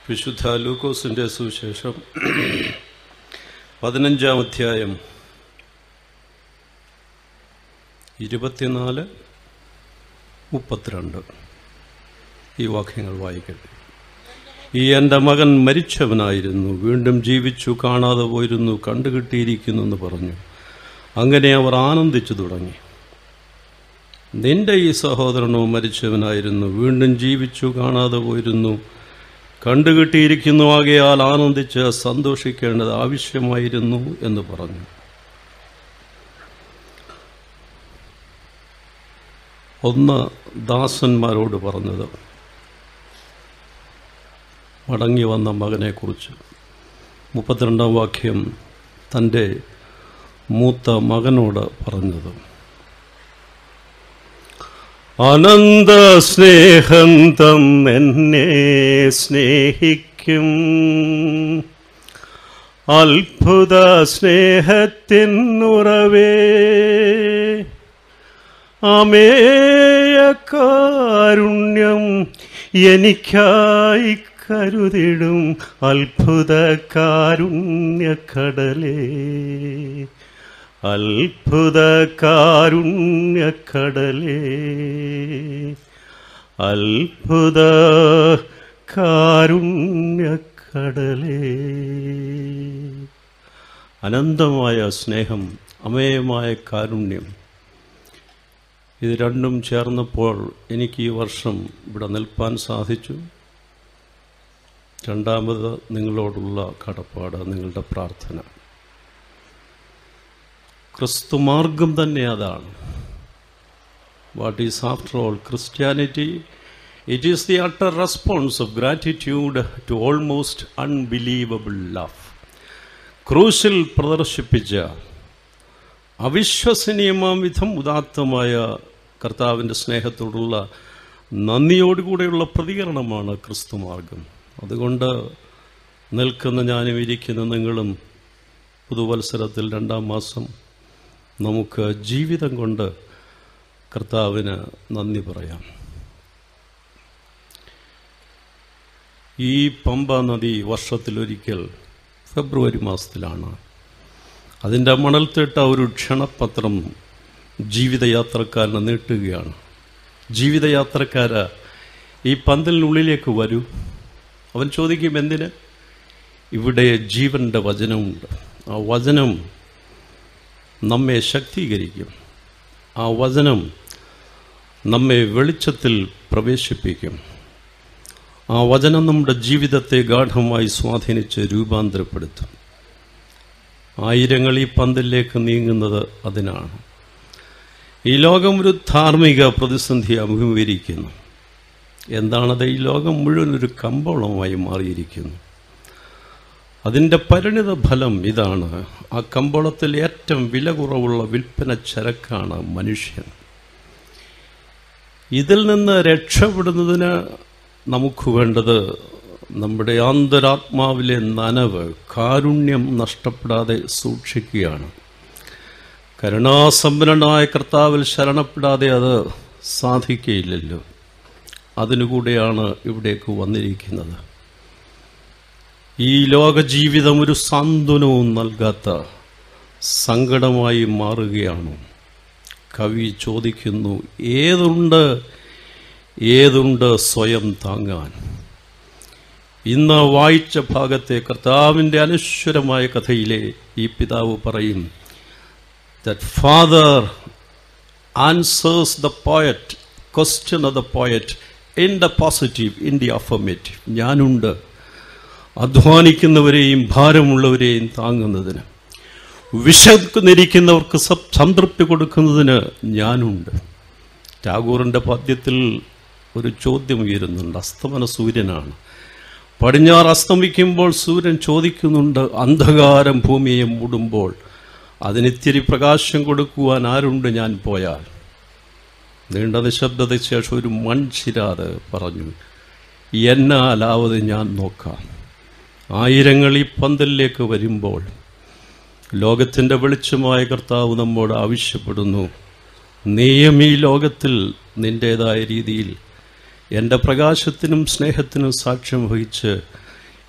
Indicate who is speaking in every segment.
Speaker 1: വിശുദ്ധ ലൂക്കോസിൻ്റെ സുവിശേഷം പതിനഞ്ചാം അധ്യായം ഇരുപത്തിനാല് മുപ്പത്തിരണ്ട് ഈ വാക്യങ്ങൾ വായിക്കട്ടെ ഈ എൻ്റെ മകൻ മരിച്ചവനായിരുന്നു വീണ്ടും ജീവിച്ചു കാണാതെ പോയിരുന്നു കണ്ടുകിട്ടിയിരിക്കുന്നു എന്ന് പറഞ്ഞു അങ്ങനെ അവർ ആനന്ദിച്ചു തുടങ്ങി നിന്റെ ഈ സഹോദരനോ മരിച്ചവനായിരുന്നു വീണ്ടും ജീവിച്ചു കാണാതെ പോയിരുന്നു കണ്ടുകിട്ടിയിരിക്കുന്നു ആകയാൽ ആനന്ദിച്ച് സന്തോഷിക്കേണ്ടത് ആവശ്യമായിരുന്നു എന്ന് പറഞ്ഞു ഒന്ന് ദാസന്മാരോട് പറഞ്ഞത് മടങ്ങി വന്ന മകനെക്കുറിച്ച് മുപ്പത്തിരണ്ടാം വാക്യം തൻ്റെ മൂത്ത മകനോട് പറഞ്ഞത് അനന്ത സ്നേഹം തന്നെന്നെ സ്നേഹിക്കും അത്ഭുത സ്നേഹത്തിനുറവേ അമേയകാരുണ്യം എനിക്കായി കരുതിടും അത്ഭുത കാരുണ്യക്കടലേ അത്ഭുത കാരുണ്യക്കടലേ അത്ഭുത കാരുണ്യക്കടലേ അനന്തമായ സ്നേഹം അമേയമായ കാരുണ്യം ഇത് രണ്ടും ചേർന്നപ്പോൾ എനിക്ക് ഈ വർഷം ഇവിടെ നിൽപ്പാൻ സാധിച്ചു രണ്ടാമത് നിങ്ങളോടുള്ള കടപ്പാട് നിങ്ങളുടെ പ്രാർത്ഥന ക്രിസ്തുമാർഗം തന്നെ അതാണ് what is after all Christianity it is the utter response of gratitude to almost unbelievable love ക്രൂശിൽ പ്രദർശിപ്പിച്ച അവിശ്വസനീയമാം വിധം ഉദാത്തമായ കർത്താവിൻ്റെ സ്നേഹത്തോടുള്ള നന്ദിയോടുകൂടെയുള്ള പ്രതികരണമാണ് ക്രിസ്തുമാർഗം അതുകൊണ്ട് നിൽക്കുന്ന ഞാനും ഇരിക്കുന്ന നിങ്ങളും പുതുവത്സരത്തിൽ രണ്ടാം മാസം നമുക്ക് ജീവിതം കൊണ്ട് കർത്താവിന് നന്ദി പറയാം ഈ പമ്പ നദി വർഷത്തിലൊരിക്കൽ ഫെബ്രുവരി മാസത്തിലാണ് അതിൻ്റെ മണൽത്തിട്ട ഒരു ക്ഷണപത്രം ജീവിതയാത്രക്കാരനെ നീട്ടുകയാണ് ജീവിതയാത്രക്കാര ഈ പന്തലിനുള്ളിലേക്ക് വരൂ അവൻ ചോദിക്കും എന്തിന് ഇവിടെ ജീവൻ്റെ വചനമുണ്ട് ആ വചനം നമ്മെ ശക്തീകരിക്കും ആ വചനം നമ്മെ വെളിച്ചത്തിൽ പ്രവേശിപ്പിക്കും ആ വചനം നമ്മുടെ ജീവിതത്തെ ഗാഠമായി സ്വാധീനിച്ച് രൂപാന്തരപ്പെടുത്തും ആയിരങ്ങൾ ഈ പന്തലിലേക്ക് നീങ്ങുന്നത് അതിനാണ് ഈ ലോകം ഒരു ധാർമ്മിക പ്രതിസന്ധി അഭിമുഖീകരിക്കുന്നു എന്താണത് ഈ ലോകം മുഴുവൻ ഒരു കമ്പോളമായി മാറിയിരിക്കുന്നു അതിൻ്റെ പരിണിത ഫലം ഇതാണ് ആ കമ്പോളത്തിൽ ഏറ്റവും വില കുറവുള്ള വിൽപ്പന ചരക്കാണ് മനുഷ്യൻ ഇതിൽ നിന്ന് രക്ഷപ്പെടുന്നതിന് നമുക്ക് വേണ്ടത് നമ്മുടെ ആന്തരാത്മാവിലെ നനവ് കാരുണ്യം നഷ്ടപ്പെടാതെ സൂക്ഷിക്കുകയാണ് കരുണാസമ്പന്നനായ കർത്താവിൽ ശരണപ്പെടാതെ അത് സാധിക്കയില്ലല്ലോ അതിനുകൂടെയാണ് ഇവിടേക്ക് വന്നിരിക്കുന്നത് ഈ ലോക ജീവിതം ഒരു സാന്ത്വനവും നൽകാത്ത സങ്കടമായി മാറുകയാണ് കവി ചോദിക്കുന്നു ഏതുണ്ട് ഏതുണ്ട് സ്വയം താങ്ങാൻ ഇന്ന് വായിച്ച ഭാഗത്തെ കർത്താവിൻ്റെ അനശ്വരമായ കഥയിലെ ഈ പിതാവ് പറയും that father answers the poet question of the poet in the positive in the affirmative ഞാനുണ്ട് അധ്വാനിക്കുന്നവരെയും ഭാരമുള്ളവരെയും താങ്ങുന്നതിന് വിശന്നിരിക്കുന്നവർക്ക് സംതൃപ്തി കൊടുക്കുന്നതിന് ഞാനുണ്ട് ടാഗോറിൻ്റെ പദ്യത്തിൽ ഒരു ചോദ്യം ഉയരുന്നുണ്ട് അസ്തമന സൂര്യനാണ് പടിഞ്ഞാറ് അസ്തമിക്കുമ്പോൾ സൂര്യൻ ചോദിക്കുന്നുണ്ട് അന്ധകാരം ഭൂമിയെ മൂടുമ്പോൾ അതിനിത്തിരി പ്രകാശം കൊടുക്കുവാൻ ആരുണ്ട് ഞാൻ പോയാൽ നീണ്ട നിശബ്ദതയ്ക്ക് ശേഷം ഒരു മൺചിരാത് പറഞ്ഞു എന്നാലാവത് ഞാൻ നോക്കാം ആയിരങ്ങൾ ഈ പന്തലിലേക്ക് വരുമ്പോൾ ലോകത്തിൻ്റെ വെളിച്ചമായ കർത്താവ് നമ്മോട് ആവശ്യപ്പെടുന്നു നീയും ഈ ലോകത്തിൽ നിൻ്റേതായ രീതിയിൽ എൻ്റെ പ്രകാശത്തിനും സ്നേഹത്തിനും സാക്ഷ്യം വഹിച്ച്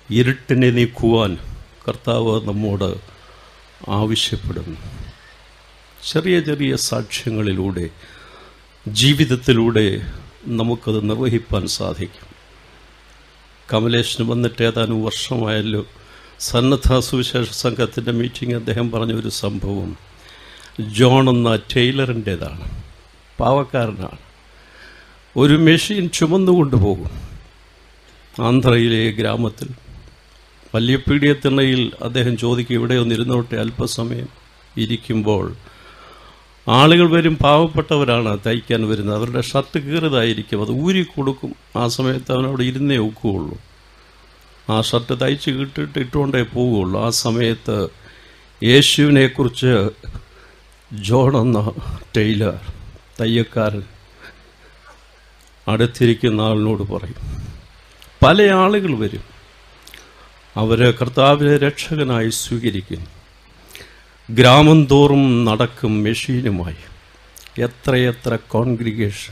Speaker 1: ഇരുട്ടിനെ നീക്കുവാൻ കർത്താവ് നമ്മോട് ആവശ്യപ്പെടുന്നു ചെറിയ ചെറിയ സാക്ഷ്യങ്ങളിലൂടെ ജീവിതത്തിലൂടെ നമുക്കത് നിർവഹിപ്പാൻ സാധിക്കും കമലേഷിന് വന്നിട്ട് ഏതാനും വർഷമായല്ലോ സന്നദ്ധ സുവിശേഷ സംഘത്തിൻ്റെ മീറ്റിംഗ് അദ്ദേഹം പറഞ്ഞ ഒരു സംഭവം ജോൺ എന്ന ടൈലറിൻ്റേതാണ് പാവക്കാരനാണ് ഒരു മെഷീൻ ചുമന്നുകൊണ്ട് പോകും ആന്ധ്രയിലെ ഗ്രാമത്തിൽ വലിയ പീഡിയത്തിണ്ണയിൽ അദ്ദേഹം ചോദിക്കും ഇവിടെ ഒന്ന് ഇരുന്നോട്ടെ അല്പസമയം ഇരിക്കുമ്പോൾ ആളുകൾ വരും പാവപ്പെട്ടവരാണ് തയ്ക്കാൻ വരുന്നത് അവരുടെ ഷർട്ട് കീറിയതായിരിക്കും അത് ഊരി കൊടുക്കും ആ സമയത്ത് അവനവിടെ ഇരുന്നേ ഒക്കുകയുള്ളൂ ആ ഷർട്ട് തയ്ച്ച് കിട്ടിട്ട് ഇട്ടുകൊണ്ടേ പോവുകയുള്ളൂ ആ സമയത്ത് യേശുവിനെക്കുറിച്ച് ജോൺ എന്ന ടൈലർ തയ്യക്കാരൻ അടുത്തിരിക്കുന്ന ആളിനോട് പറയും പല ആളുകൾ വരും അവരെ കർത്താവിനെ രക്ഷകനായി സ്വീകരിക്കുന്നു ഗ്രാമം തോറും നടക്കും മെഷീനുമായി എത്രയെത്ര കോൺഗ്രിഗേഷൻ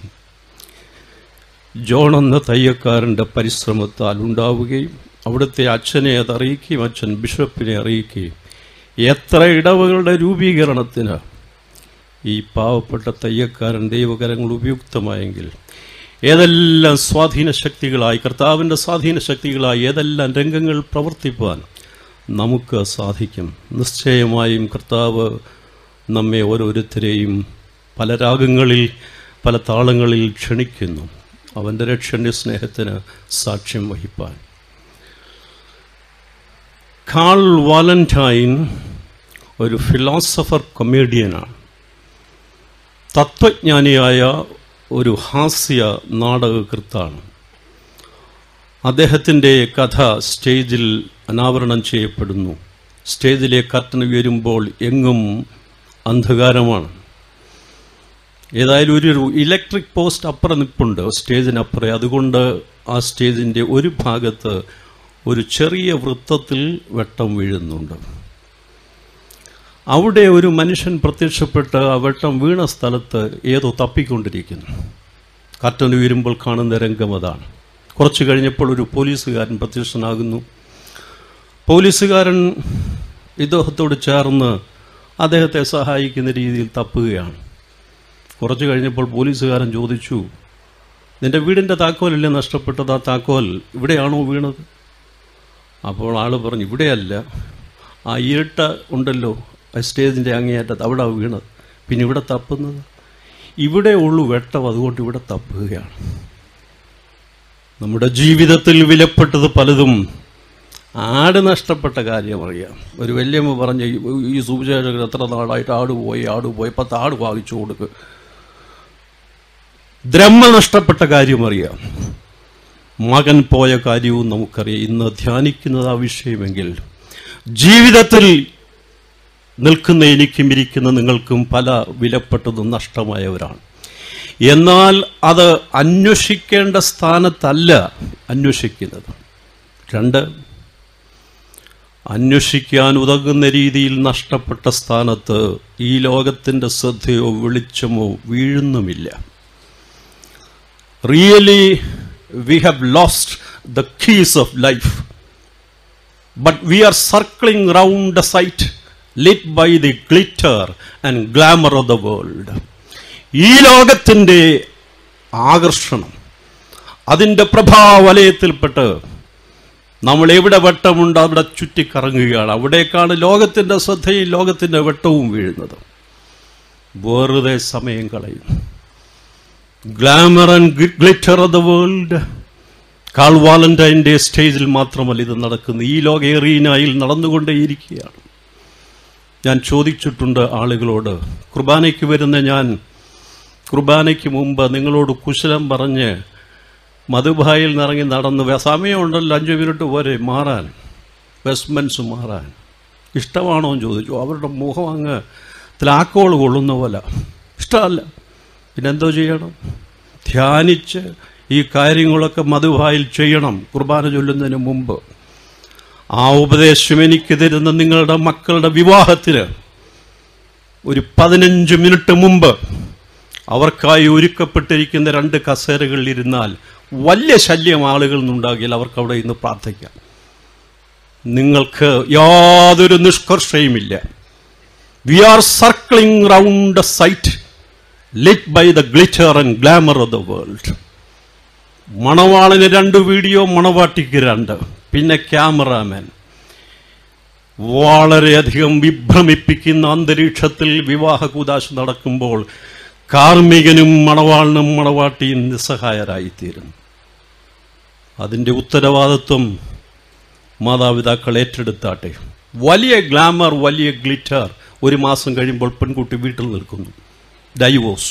Speaker 1: ജോൺ എന്ന തയ്യക്കാരൻ്റെ പരിശ്രമത്താൽ ഉണ്ടാവുകയും അവിടുത്തെ അച്ഛനെ അത് അറിയിക്കുകയും അച്ഛൻ ബിഷപ്പിനെ അറിയിക്കുകയും എത്ര ഇടവുകളുടെ രൂപീകരണത്തിന് ഈ പാവപ്പെട്ട തയ്യക്കാരൻ ദൈവകരങ്ങൾ ഉപയുക്തമായെങ്കിൽ ഏതെല്ലാം സ്വാധീന ശക്തികളായി കർത്താവിൻ്റെ സ്വാധീന ശക്തികളായി ഏതെല്ലാം രംഗങ്ങൾ പ്രവർത്തിപ്പാൻ നമുക്ക് സാധിക്കും നിശ്ചയമായും കർത്താവ് നമ്മെ ഓരോരുത്തരെയും പല രാഗങ്ങളിൽ പല താളങ്ങളിൽ ക്ഷണിക്കുന്നു അവൻ്റെ രക്ഷണ്യ സ്നേഹത്തിന് സാക്ഷ്യം വഹിപ്പാൻ കാൾ വാലന്റൈൻ ഒരു ഫിലോസഫർ കൊമേഡിയനാണ് തത്വജ്ഞാനിയായ ഒരു ഹാസ്യ നാടകകൃത്താണ് അദ്ദേഹത്തിൻ്റെ കഥ സ്റ്റേജിൽ അനാവരണം ചെയ്യപ്പെടുന്നു സ്റ്റേജിലെ കർട്ടൻ ഉയരുമ്പോൾ എങ്ങും അന്ധകാരമാണ് ഏതായാലും ഒരു ഇലക്ട്രിക് പോസ്റ്റ് അപ്പുറം നിപ്പുണ്ട് സ്റ്റേജിനപ്പുറം അതുകൊണ്ട് ആ സ്റ്റേജിൻ്റെ ഒരു ഭാഗത്ത് ഒരു ചെറിയ വൃത്തത്തിൽ വെട്ടം വീഴുന്നുണ്ട് അവിടെ ഒരു മനുഷ്യൻ പ്രത്യക്ഷപ്പെട്ട് ആ വെട്ടം വീണ സ്ഥലത്ത് ഏതോ തപ്പിക്കൊണ്ടിരിക്കുന്നു കർട്ടൻ ഉയരുമ്പോൾ കാണുന്ന രംഗം അതാണ് കുറച്ച് കഴിഞ്ഞപ്പോൾ ഒരു പോലീസുകാരൻ പ്രത്യക്ഷനാകുന്നു പോലീസുകാരൻ ഇദ്ദേഹത്തോട് ചേർന്ന് അദ്ദേഹത്തെ സഹായിക്കുന്ന രീതിയിൽ തപ്പുകയാണ് കുറച്ച് കഴിഞ്ഞപ്പോൾ പോലീസുകാരൻ ചോദിച്ചു നിന്റെ വീടിൻ്റെ താക്കോലല്ലേ നഷ്ടപ്പെട്ടത് ആ താക്കോൽ ഇവിടെയാണോ വീണത് അപ്പോൾ ആൾ പറഞ്ഞു ഇവിടെയല്ല ആ ഇരുട്ട ഉണ്ടല്ലോ ആ സ്റ്റേജിൻ്റെ അങ്ങേയറ്റത്ത് അവിടെ വീണത് പിന്നെ ഇവിടെ തപ്പുന്നത് ഇവിടെ ഉള്ളു വെട്ടം അതുകൊണ്ട് ഇവിടെ തപ്പുകയാണ് നമ്മുടെ ജീവിതത്തിൽ വിലപ്പെട്ടത് പലതും ആട് നഷ്ടപ്പെട്ട കാര്യം അറിയാം ഒരു വല്യമ്മ പറഞ്ഞ ഈ- ഈ സുവിശേഷകർ എത്ര നാളായിട്ട് ആട് പോയി ആട് പോയി പത്ത് ആട് വാങ്ങിച്ചു കൊടുക്ക് ദ്രഹ്മ നഷ്ടപ്പെട്ട കാര്യം അറിയാം മകൻ പോയ കാര്യവും നമുക്കറിയാം ഇന്ന് ധ്യാനിക്കുന്നത് ആ വിഷയമെങ്കിൽ ജീവിതത്തിൽ നിൽക്കുന്ന എനിക്കും ഇരിക്കുന്ന നിങ്ങൾക്കും പല വിലപ്പെട്ടതും നഷ്ടമായവരാണ് എന്നാൽ അത് അന്വേഷിക്കേണ്ട സ്ഥാനത്തല്ല അന്വേഷിക്കുന്നത് രണ്ട് അന്വേഷിക്കാൻ ഉതകുന്ന രീതിയിൽ നഷ്ടപ്പെട്ട സ്ഥാനത്ത് ഈ ലോകത്തിൻ്റെ ശ്രദ്ധയോ വെളിച്ചമോ വീഴുന്നുമില്ല really we have lost the keys of life but we are circling round a site lit by the glitter and glamour of the world. ഈ ലോകത്തിൻ്റെ ആകർഷണം അതിൻ്റെ പ്രഭാവലയത്തിൽപ്പെട്ട് നമ്മൾ എവിടെ വെട്ടമുണ്ട് അവിടെ ചുറ്റിക്കറങ്ങുകയാണ് അവിടേക്കാണ് ലോകത്തിൻ്റെ ശ്രദ്ധയും ലോകത്തിൻ്റെ വെട്ടവും വീഴുന്നത് വെറുതെ സമയം കളയും glamour and glitter of the world Karl വാലന്റൈൻ്റെ സ്റ്റേജിൽ മാത്രമല്ല ഇത് നടക്കുന്നത് ഈ ലോക എറീനായിൽ നടന്നുകൊണ്ടേയിരിക്കുകയാണ് ഞാൻ ചോദിച്ചിട്ടുണ്ട് ആളുകളോട് കുർബാനയ്ക്ക് വരുന്ന ഞാൻ കുർബാനയ്ക്ക് മുമ്പ് നിങ്ങളോട് കുശലം പറഞ്ഞ് മധുബായിൽ നിറങ്ങി നടന്ന് വേ- സമയമുണ്ടല്ലോ അഞ്ച് മിനിറ്റ് പോരെ മാറാൻ വെസ്റ്റ്മെൻസ് മാറാൻ ഇഷ്ടമാണോ എന്ന് ചോദിച്ചു അവരുടെ മുഖം അങ്ങ് ത്ലാക്കോൾ കൊള്ളുന്ന പോലെ ഇഷ്ടമല്ല പിന്നെന്തോ ചെയ്യണം ധ്യാനിച്ച് ഈ കാര്യങ്ങളൊക്കെ മധുവായിൽ ചെയ്യണം കുർബാന ചൊല്ലുന്നതിന് മുമ്പ് ആ ഉപദേശം എനിക്ക് തരുന്ന നിങ്ങളുടെ മക്കളുടെ വിവാഹത്തിന് ഒരു പതിനഞ്ച് മിനിറ്റ് മുമ്പ് അവർക്കായി ഒരുക്കപ്പെട്ടിരിക്കുന്ന രണ്ട് കസേരകളിൽ ഇരുന്നാൽ വലിയ ശല്യം ആളുകളിൽ നിന്നുണ്ടാകില്ല അവർക്ക് അവിടെ ഇന്ന് പ്രാർത്ഥിക്കാം നിങ്ങൾക്ക് യാതൊരു നിഷ്കർഷയുമില്ല we are circling round a sight lit by the glitter and glamour of the world മണവാളിന് രണ്ട് വീഡിയോ മണവാട്ടിക്ക് രണ്ട് പിന്നെ ക്യാമറാമാൻ വളരെയധികം വിഭ്രമിപ്പിക്കുന്ന അന്തരീക്ഷത്തിൽ വിവാഹ കൂതാശ നടക്കുമ്പോൾ കാർമ്മികനും മണവാളിനും മണവാട്ടിയും നിസ്സഹായരായിത്തീരുന്നു അതിൻ്റെ ഉത്തരവാദിത്വം മാതാപിതാക്കൾ ഏറ്റെടുത്താട്ടെ വലിയ ഗ്ലാമർ വലിയ ഗ്ലിറ്റർ ഒരു മാസം കഴിയുമ്പോൾ പെൺകുട്ടി വീട്ടിൽ നിൽക്കുന്നു ഡൈവോഴ്സ്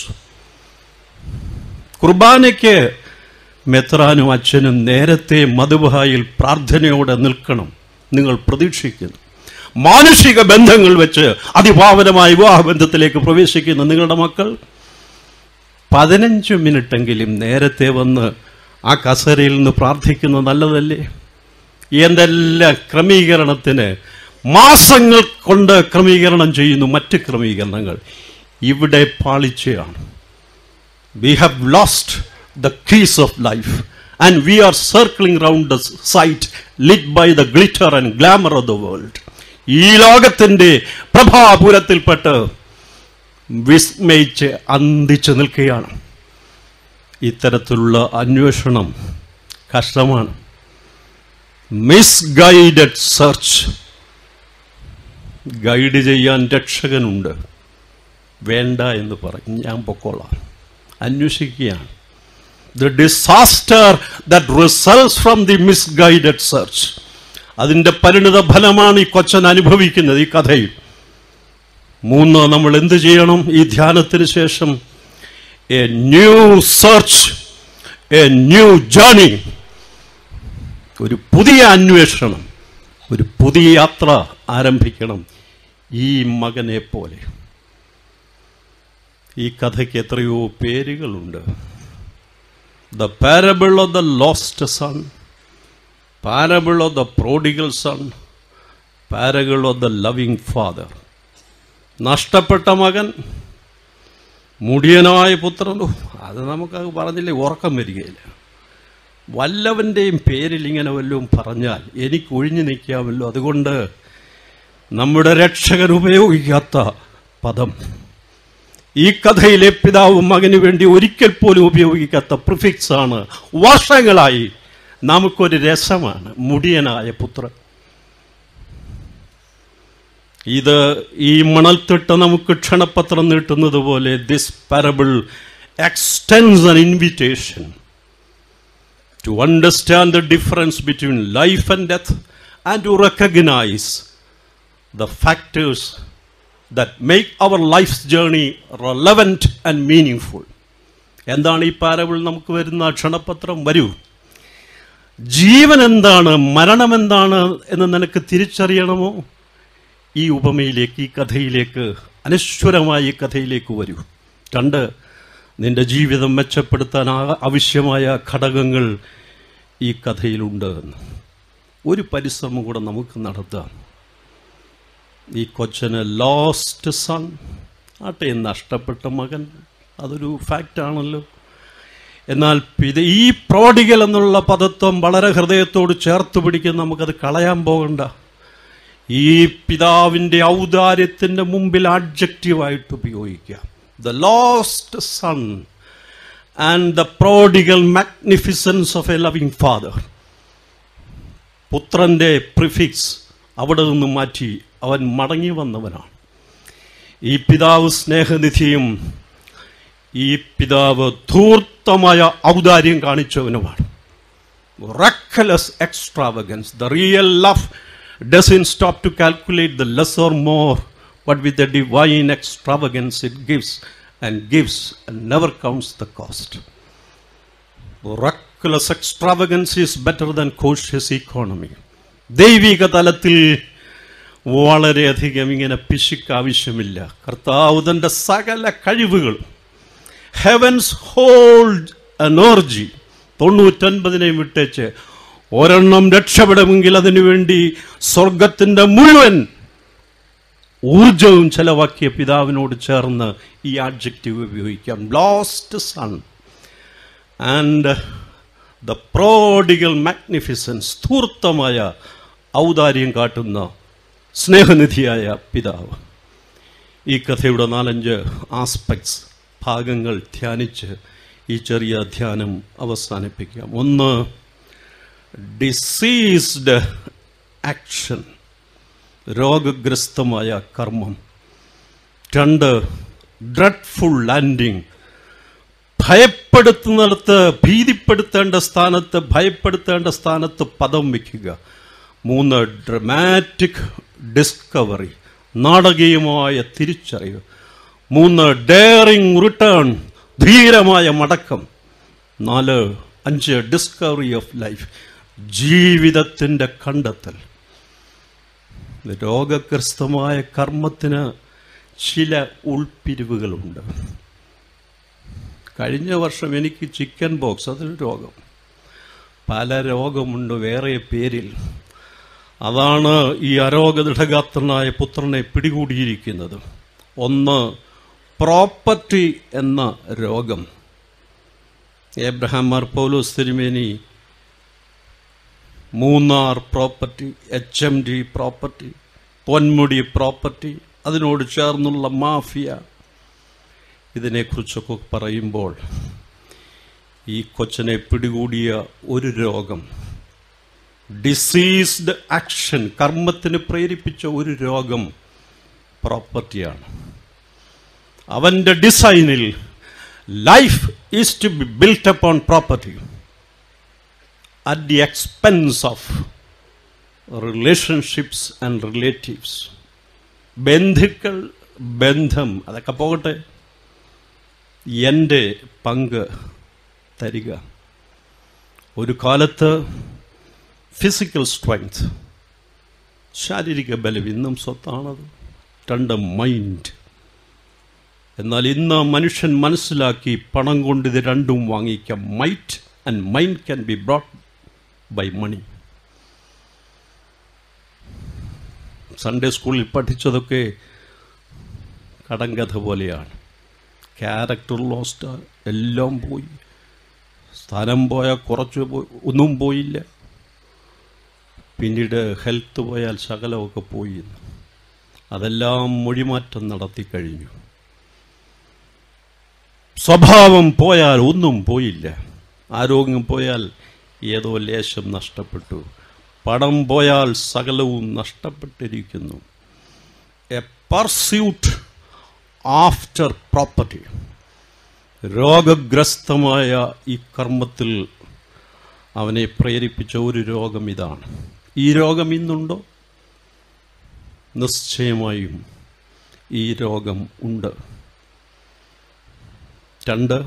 Speaker 1: കുർബാനയ്ക്ക് മെത്രാനും അച്ഛനും നേരത്തെ മധുബായിൽ പ്രാർത്ഥനയോടെ നിൽക്കണം നിങ്ങൾ പ്രതീക്ഷിക്കുന്നു മാനുഷിക ബന്ധങ്ങൾ വെച്ച് അതിഭാവനമായ വിവാഹബന്ധത്തിലേക്ക് പ്രവേശിക്കുന്ന നിങ്ങളുടെ മക്കൾ പതിനഞ്ച് മിനിറ്റെങ്കിലും നേരത്തെ വന്ന് ആ കസരയിൽ നിന്ന് പ്രാർത്ഥിക്കുന്നത് നല്ലതല്ലേ എന്തെല്ലാം ക്രമീകരണത്തിന് മാസങ്ങൾ കൊണ്ട് ക്രമീകരണം ചെയ്യുന്നു മറ്റ് ക്രമീകരണങ്ങൾ ഇവിടെ പാളിച്ചയാണ് we have lost the keys of life and we are circling round the site lit by the glitter and glamour of the world ഈ ലോകത്തിൻ്റെ പ്രഭാപുരത്തിൽപ്പെട്ട് വിസ്മയിച്ച് അന്തിച്ചു നിൽക്കുകയാണ് ഇത്തരത്തിലുള്ള അന്വേഷണം കഷ്ടമാണ് മിസ്ഗൈഡഡ് സെർച്ച് ഗൈഡ് ചെയ്യാൻ രക്ഷകനുണ്ട് വേണ്ട എന്ന് പറയും ഞാൻ പൊക്കോളാം അന്വേഷിക്കുകയാണ് the disaster that results from the misguided search അതിൻ്റെ പരിണിത ഫലമാണ് ഈ കൊച്ചൻ അനുഭവിക്കുന്നത് ഈ കഥയിൽ മൂന്ന് നമ്മൾ എന്ത് ചെയ്യണം ഈ ധ്യാനത്തിന് ശേഷം a new search a new journey ഒരു പുതിയ അന്വേഷണം ഒരു പുതിയ യാത്ര ആരംഭിക്കണം ഈ മകനെ പോലെ ഈ കഥയ്ക്ക് എത്രയോ പേരുകളുണ്ട് the parable of the lost son parable of the prodigal son parable of the loving father നഷ്ടപ്പെട്ട മകൻ മുടിയനായ പുത്രൻ ഓ, അത് നമുക്കത് പറഞ്ഞില്ലേ ഉറക്കം വരികയില്ല വല്ലവൻ്റെയും പേരിൽ ഇങ്ങനെ വല്ലതും പറഞ്ഞാൽ എനിക്ക് ഒഴിഞ്ഞു നിൽക്കാമല്ലോ അതുകൊണ്ട് നമ്മുടെ രക്ഷകൻ ഉപയോഗിക്കാത്ത പദം ഈ കഥയിലെ പിതാവും മകന് വേണ്ടി ഒരിക്കൽ പോലും ഉപയോഗിക്കാത്ത പ്രിഫിക്സ് ആണ് വർഷങ്ങളായി നമുക്കൊരു രസമാണ് മുടിയനായ പുത്രൻ ഇത് ഈ മണൽത്തിട്ട നമുക്ക് ക്ഷണപത്രം നീട്ടുന്നത് പോലെ this parable extends an invitation to understand the difference between life and death and to recognize the factors that make our life's journey relevant and meaningful. എന്താണ് ഈ പാരബിൾ നമുക്ക് വരുന്ന ക്ഷണപത്രം വരൂ ജീവൻ എന്താണ് മരണം എന്താണ് എന്ന് നിനക്ക് തിരിച്ചറിയണമോ ഈ ഉപമയിലേക്ക് ഈ കഥയിലേക്ക് അനശ്വരമായ ഈ കഥയിലേക്ക് വരൂ രണ്ട് നിന്റെ ജീവിതം മെച്ചപ്പെടുത്താൻ ആ- ആവശ്യമായ ഘടകങ്ങൾ ഈ കഥയിലുണ്ട് എന്ന് ഒരു പരിശ്രമം കൂടെ നമുക്ക് നടത്താം ഈ കൊച്ചന് ലോസ്റ്റ് സൺ ആട്ടെ നഷ്ടപ്പെട്ട മകൻ അതൊരു ഫാക്റ്റാണല്ലോ എന്നാൽ ഇത് ഈ പ്രോഡിഗൽ എന്നുള്ള പദത്വം വളരെ ഹൃദയത്തോട് ചേർത്ത് പിടിക്കുന്ന നമുക്കത് കളയാൻ പോകണ്ട ഈ പിതാവിൻ്റെ ഔദാര്യത്തിൻ്റെ മുമ്പിൽ ആഡ്ജക്റ്റീവായിട്ട് ഉപയോഗിക്കാം the lost son and the prodigal magnificence of a loving father പുത്രൻ്റെ പ്രിഫിക്സ് അവിടെ നിന്ന് മാറ്റി അവൻ മടങ്ങി വന്നവനാണ് ഈ പിതാവ് സ്നേഹനിധിയും ഈ പിതാവ് ധൂർത്തമായ ഔദാര്യം കാണിച്ചവനുമാണ് reckless extravagance. The real love doesn't stop to calculate the less or more, but with the divine extravagance it gives and gives and never counts the cost. Reckless extravagance is better than cautious economy. ദൈവിക തലത്തിൽ വളരെയധികം ഇങ്ങനെ പിശുക്ക് ആവശ്യമില്ല കർത്താവ് തൻ്റെ സകല കഴിവുകളും ഹെവൻസ് ഹോൾഡ് എനർജി തൊണ്ണൂറ്റൊൻപതിനെയും വിട്ടേച്ച് ഒരെണ്ണം രക്ഷപ്പെടുമെങ്കിൽ അതിനുവേണ്ടി സ്വർഗത്തിൻ്റെ മുഴുവൻ ഊർജവും ചെലവാക്കിയ പിതാവിനോട് ചേർന്ന് ഈ ആഡ്ജക്റ്റീവ് ഉപയോഗിക്കാം lost son and the prodigal magnificence ധൂർത്തമായ ഔദാര്യം കാട്ടുന്ന സ്നേഹനിധിയായ പിതാവ് ഈ കഥയുടെ നാലഞ്ച് ആസ്പെക്ട്സ് ഭാഗങ്ങൾ ധ്യാനിച്ച് ഈ ചെറിയ ധ്യാനം അവസാനിപ്പിക്കാം ഒന്ന് ഡിസീസ്ഡ് ആക്ഷൻ രോഗഗ്രസ്തമായ കർമ്മം രണ്ട് ഡ്രഡ്ഫുൾ ലാൻഡിങ് ഭയപ്പെടുത്തുന്നിടത്ത് ഭീതിപ്പെടുത്തേണ്ട സ്ഥാനത്ത് ഭയപ്പെടുത്തേണ്ട സ്ഥാനത്ത് പദം വയ്ക്കുക മൂന്ന് ഡ്രമാറ്റിക് ഡിസ്കവറി നാടകീയമായ തിരിച്ചറിവ് മൂന്ന് ഡെയറിങ് റിട്ടേൺ ധീരമായ മടക്കം നാല് അഞ്ച് ഡിസ്കവറി ഓഫ് ലൈഫ് ജീവിതത്തിൻ്റെ കണ്ടെത്തൽ രോഗഗ്രസ്തമായ കർമ്മത്തിന് ചില ഉൾപ്പിരിവുകളുണ്ട് കഴിഞ്ഞ വർഷം എനിക്ക് ചിക്കൻ ബോക്സ് അതൊരു രോഗം പല രോഗമുണ്ട് വേറെ പേരിൽ അതാണ് ഈ അരോഗദൃഢഗാത്രനായ പുത്രനെ പിടികൂടിയിരിക്കുന്നത് ഒന്ന് പ്രോപ്പർട്ടി എന്ന രോഗം Abraham Mar Paulose Thirumeni Munnar property H M D property Ponmudi property അതിനോട് ചേർന്നുള്ള മാഫിയ ഇതിനെക്കുറിച്ചൊക്കെ പറയുമ്പോൾ ഈ കൊച്ചനെ പിടികൂടിയ ഒരു രോഗം ഡിസീസ്ഡ് ആക്ഷൻ കർമ്മത്തിന് പ്രേരിപ്പിച്ച ഒരു രോഗം പ്രോപ്പർട്ടിയാണ് അവൻ്റെ ഡിസൈനിൽ life is to be built upon property at the expense of relationships and relatives ബന്ധുക്കൾ ബന്ധം അതൊക്കെ പോകട്ടെ എൻ്റെ പങ്ക് തരിക ഒരു കാലത്ത് ഫിസിക്കൽ സ്ട്രെങ്ത് ശാരീരിക ബലം ഇന്നും സ്വത്താണത് രണ്ട് മൈൻഡ് എന്നാൽ ഇന്ന് മനുഷ്യൻ മനസ്സിലാക്കി പണം കൊണ്ട് ഇത് രണ്ടും വാങ്ങിക്കാം might and mind can be brought by money Sunday സ്കൂളിൽ പഠിച്ചതൊക്കെ കടങ്കഥ പോലെയാണ് ക്യാരക്ടർ ലോസ്റ്റ് എല്ലാം പോയി സ്ഥലം പോയാൽ കുറച്ച് പോയി ഒന്നും പോയില്ല പിന്നീട് ഹെൽത്ത് പോയാൽ ശകലമൊക്കെ പോയി അതെല്ലാം മൊഴിമാറ്റം നടത്തി കഴിഞ്ഞു സ്വഭാവം പോയാൽ ഒന്നും പോയില്ല ആരോഗ്യം പോയാൽ ഏതോ ലേശം നഷ്ടപ്പെട്ടു പണം പോയാൽ സകലവും നഷ്ടപ്പെട്ടിരിക്കുന്നു എ പർസ്യൂട്ട് ആഫ്റ്റർ പ്രോപ്പർട്ടി രോഗഗ്രസ്തമായ ഈ കർമ്മത്തിൽ അവനെ പ്രേരിപ്പിച്ച ഒരു രോഗം ഇതാണ് ഈ രോഗം ഇന്നുണ്ടോ നിശ്ചയമായും ഈ രോഗം ഉണ്ട് രണ്ട്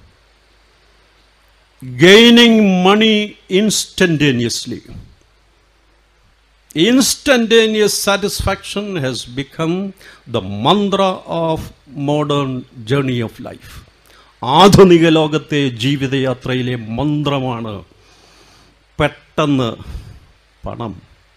Speaker 1: gaining money instantaneously. Instantaneous satisfaction has become the mantra of modern journey of life. ആധുനിക ലോകത്തെ ജീവിതയാത്രയിലെ മന്ത്രമാണ് പെട്ടെന്ന് പണം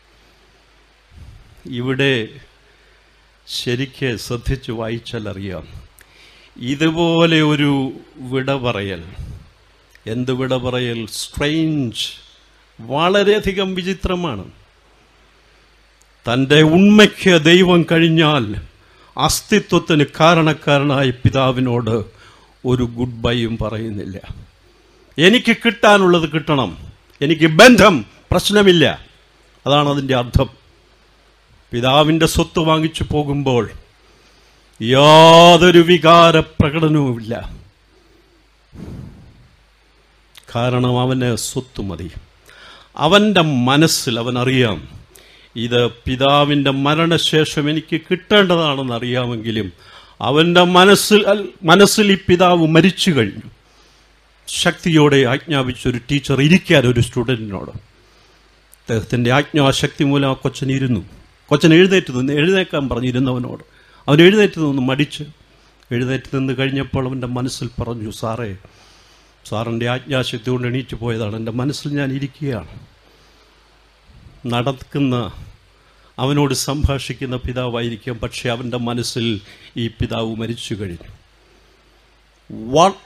Speaker 1: ഇവിടെ ശരിക്ക് ശ്രദ്ധിച്ച് വായിച്ചാൽ അറിയാം ഇതുപോലെ ഒരു വിട പറയൽ എന്ത് വിട പറയൽ സ്ട്രെയിഞ്ച് വളരെയധികം വിചിത്രമാണ് തൻ്റെ ഉണ്മയ്ക്ക് ദൈവം കഴിഞ്ഞാൽ അസ്തിത്വത്തിന് കാരണക്കാരനായ പിതാവിനോട് ഒരു ഗുഡ് ബൈയും പറയുന്നില്ല എനിക്ക് കിട്ടാനുള്ളത് കിട്ടണം എനിക്ക് ബന്ധം പ്രശ്നമില്ല അതാണ് അതിൻ്റെ അർത്ഥം പിതാവിൻ്റെ സ്വത്ത് വാങ്ങിച്ചു പോകുമ്പോൾ യാതൊരു വികാര പ്രകടനവുമില്ല കാരണം അവന് സ്വത്ത് മതി അവൻ്റെ മനസ്സിൽ അവനറിയാം ഇത് പിതാവിൻ്റെ മരണശേഷം എനിക്ക് കിട്ടേണ്ടതാണെന്ന് അറിയാമെങ്കിലും അവൻ്റെ മനസ്സിൽ മനസ്സിൽ ഈ പിതാവ് മരിച്ചു കഴിഞ്ഞു ശക്തിയോടെ ആജ്ഞാപിച്ചൊരു ടീച്ചർ ഇരിക്കാൻ ഒരു സ്റ്റുഡൻറ്റിനോട് അദ്ദേഹത്തിൻ്റെ ആജ്ഞാശക്തി മൂലം ആ കൊച്ചൻ ഇരുന്നു കൊച്ചൻ എഴുന്നേറ്റ് നിന്ന് എഴുന്നേക്കാൻ പറഞ്ഞിരുന്നവനോട് അവൻ എഴുന്നേറ്റ് നിന്ന് മടിച്ച് എഴുന്നേറ്റ് നിന്ന് കഴിഞ്ഞപ്പോൾ അവൻ്റെ മനസ്സിൽ പറഞ്ഞു സാറേ സാറിൻ്റെ ആജ്ഞാശക്തി കൊണ്ട് എണീറ്റ് പോയതാണ് എൻ്റെ മനസ്സിൽ ഞാൻ ഇരിക്കുകയാണ് നടക്കുന്ന അവനോട് സംഭാഷിക്കുന്ന പിതാവായിരിക്കാം പക്ഷേ അവൻ്റെ മനസ്സിൽ ഈ പിതാവ് മരിച്ചു കഴിഞ്ഞു what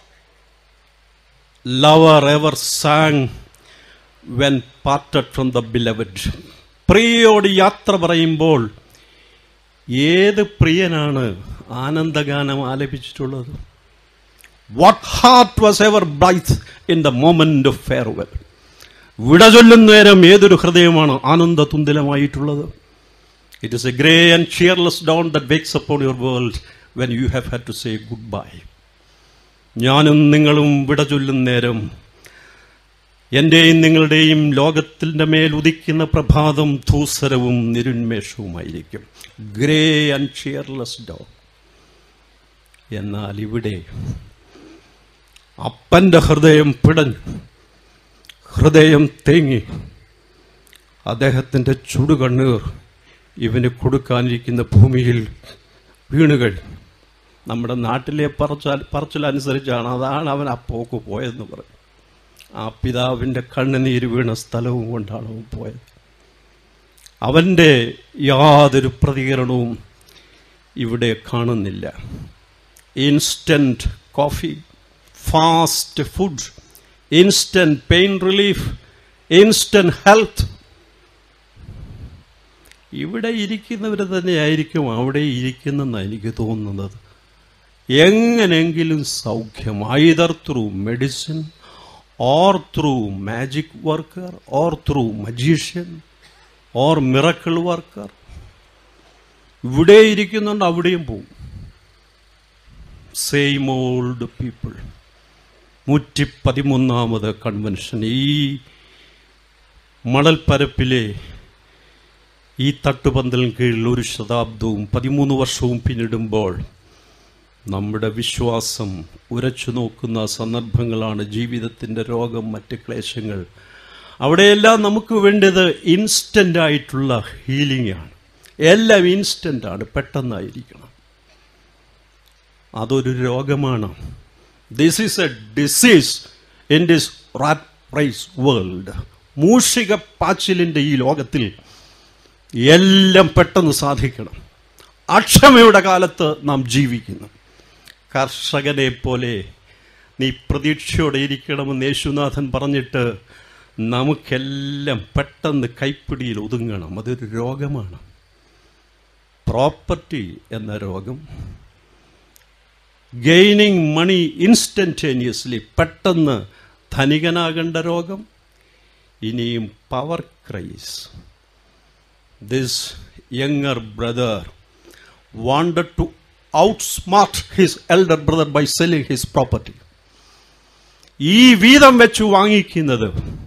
Speaker 1: lover ever sang when parted from the beloved പ്രിയയോട് യാത്ര പറയുമ്പോൾ ഏത് പ്രിയനാണ് ആനന്ദഗാനം ആലപിച്ചിട്ടുള്ളത് what heart was ever blithe in the moment of farewell വിട ചൊല്ലും നേരം ഏതൊരു ഹൃദയമാണ് ആനന്ദ തുന്തിലമായിട്ടുള്ളത് it is a grey and cheerless dawn that wakes upon your world when you have had to say goodbye ഞാനും നിങ്ങളും വിട ചൊല്ലും നേരം എൻ്റെയും നിങ്ങളുടെയും ലോകത്തിൻ്റെ മേൽ ഉദിക്കുന്ന പ്രഭാതം ധൂസരവും നിരുന്മേഷവുമായിരിക്കും ഗ്രേ ആൻഡ് ചിയർലെസ് ഡൗൺ എന്നാൽ ഇവിടെ അപ്പൻ്റെ ഹൃദയം പിടഞ്ഞു ഹൃദയം തേങ്ങി അദ്ദേഹത്തിൻ്റെ ചുടുകണ്ണീർ ഇവന് കൊടുക്കാനിരിക്കുന്ന ഭൂമിയിൽ വീണുകഴിഞ്ഞു നമ്മുടെ നാട്ടിലെ പറച്ചാൽ പറച്ചിലനുസരിച്ചാണ് അതാണ് അവൻ ആ പോക്ക് പോയതെന്ന് പറയും ആ പിതാവിൻ്റെ കണ്ണുനീര് വീണ സ്ഥലവും കൊണ്ടാണ് അവൻ പോയത് അവൻ്റെ യാതൊരു പ്രതികരണവും ഇവിടെ കാണുന്നില്ല instant coffee fast food instant pain relief instant health ഇവിടെ ഇരിക്കുന്നവർ തന്നെയായിരിക്കും അവിടെ ഇരിക്കുന്നെന്നാണ് എനിക്ക് തോന്നുന്നത് എങ്ങനെങ്കിലും സൗഖ്യം either through medicine or through magic worker or through magician or miracle worker ഇവിടെ ഇരിക്കുന്നുണ്ട് അവിടെയും പോവും സെയിം ഓൾഡ് പീപ്പിൾ നൂറ്റി പതിമൂന്നാമത് കൺവെൻഷൻ ഈ മണൽപ്പരപ്പിലെ ഈ തട്ടുപന്തലിന് കീഴിൽ ഒരു ശതാബ്ദവും പതിമൂന്ന് വർഷവും പിന്നിടുമ്പോൾ നമ്മുടെ വിശ്വാസം ഉരച്ചു നോക്കുന്ന സന്ദർഭങ്ങളാണ് ജീവിതത്തിൻ്റെ രോഗം മറ്റ് ക്ലേശങ്ങൾ അവിടെയെല്ലാം നമുക്ക് വേണ്ടത് ഇൻസ്റ്റൻ്റ് ആയിട്ടുള്ള ഹീലിംഗ് ആണ് എല്ലാം ഇൻസ്റ്റൻ്റ് ആണ് പെട്ടെന്നായിരിക്കണം അതൊരു രോഗമാണ് this is a disease in this rat race world മൂഷിക പാച്ചിലിൻ്റെ ഈ ലോകത്തിൽ എല്ലാം പെട്ടെന്ന് സാധിക്കണം അക്ഷമയുടെ കാലത്ത് നാം ജീവിക്കുന്നു കർഷകനെ പോലെ നീ പ്രതീക്ഷയോടെ ഇരിക്കണമെന്ന് യേശുനാഥൻ പറഞ്ഞിട്ട് നമുക്കെല്ലാം പെട്ടെന്ന് കൈപ്പിടിയിൽ ഒതുങ്ങണം അതൊരു രോഗമാണ് പ്രോപ്പർട്ടി എന്ന രോഗം ഗെയിനിങ് മണി ഇൻസ്റ്റൻറ്റേനിയസ്ലി പെട്ടെന്ന് ധനികനാകേണ്ട രോഗം ഇനിയും power crisis this younger brother wanted to outsmart his elder brother by selling his property ഈ വീതം വെച്ച് വാങ്ങിക്കുന്നത്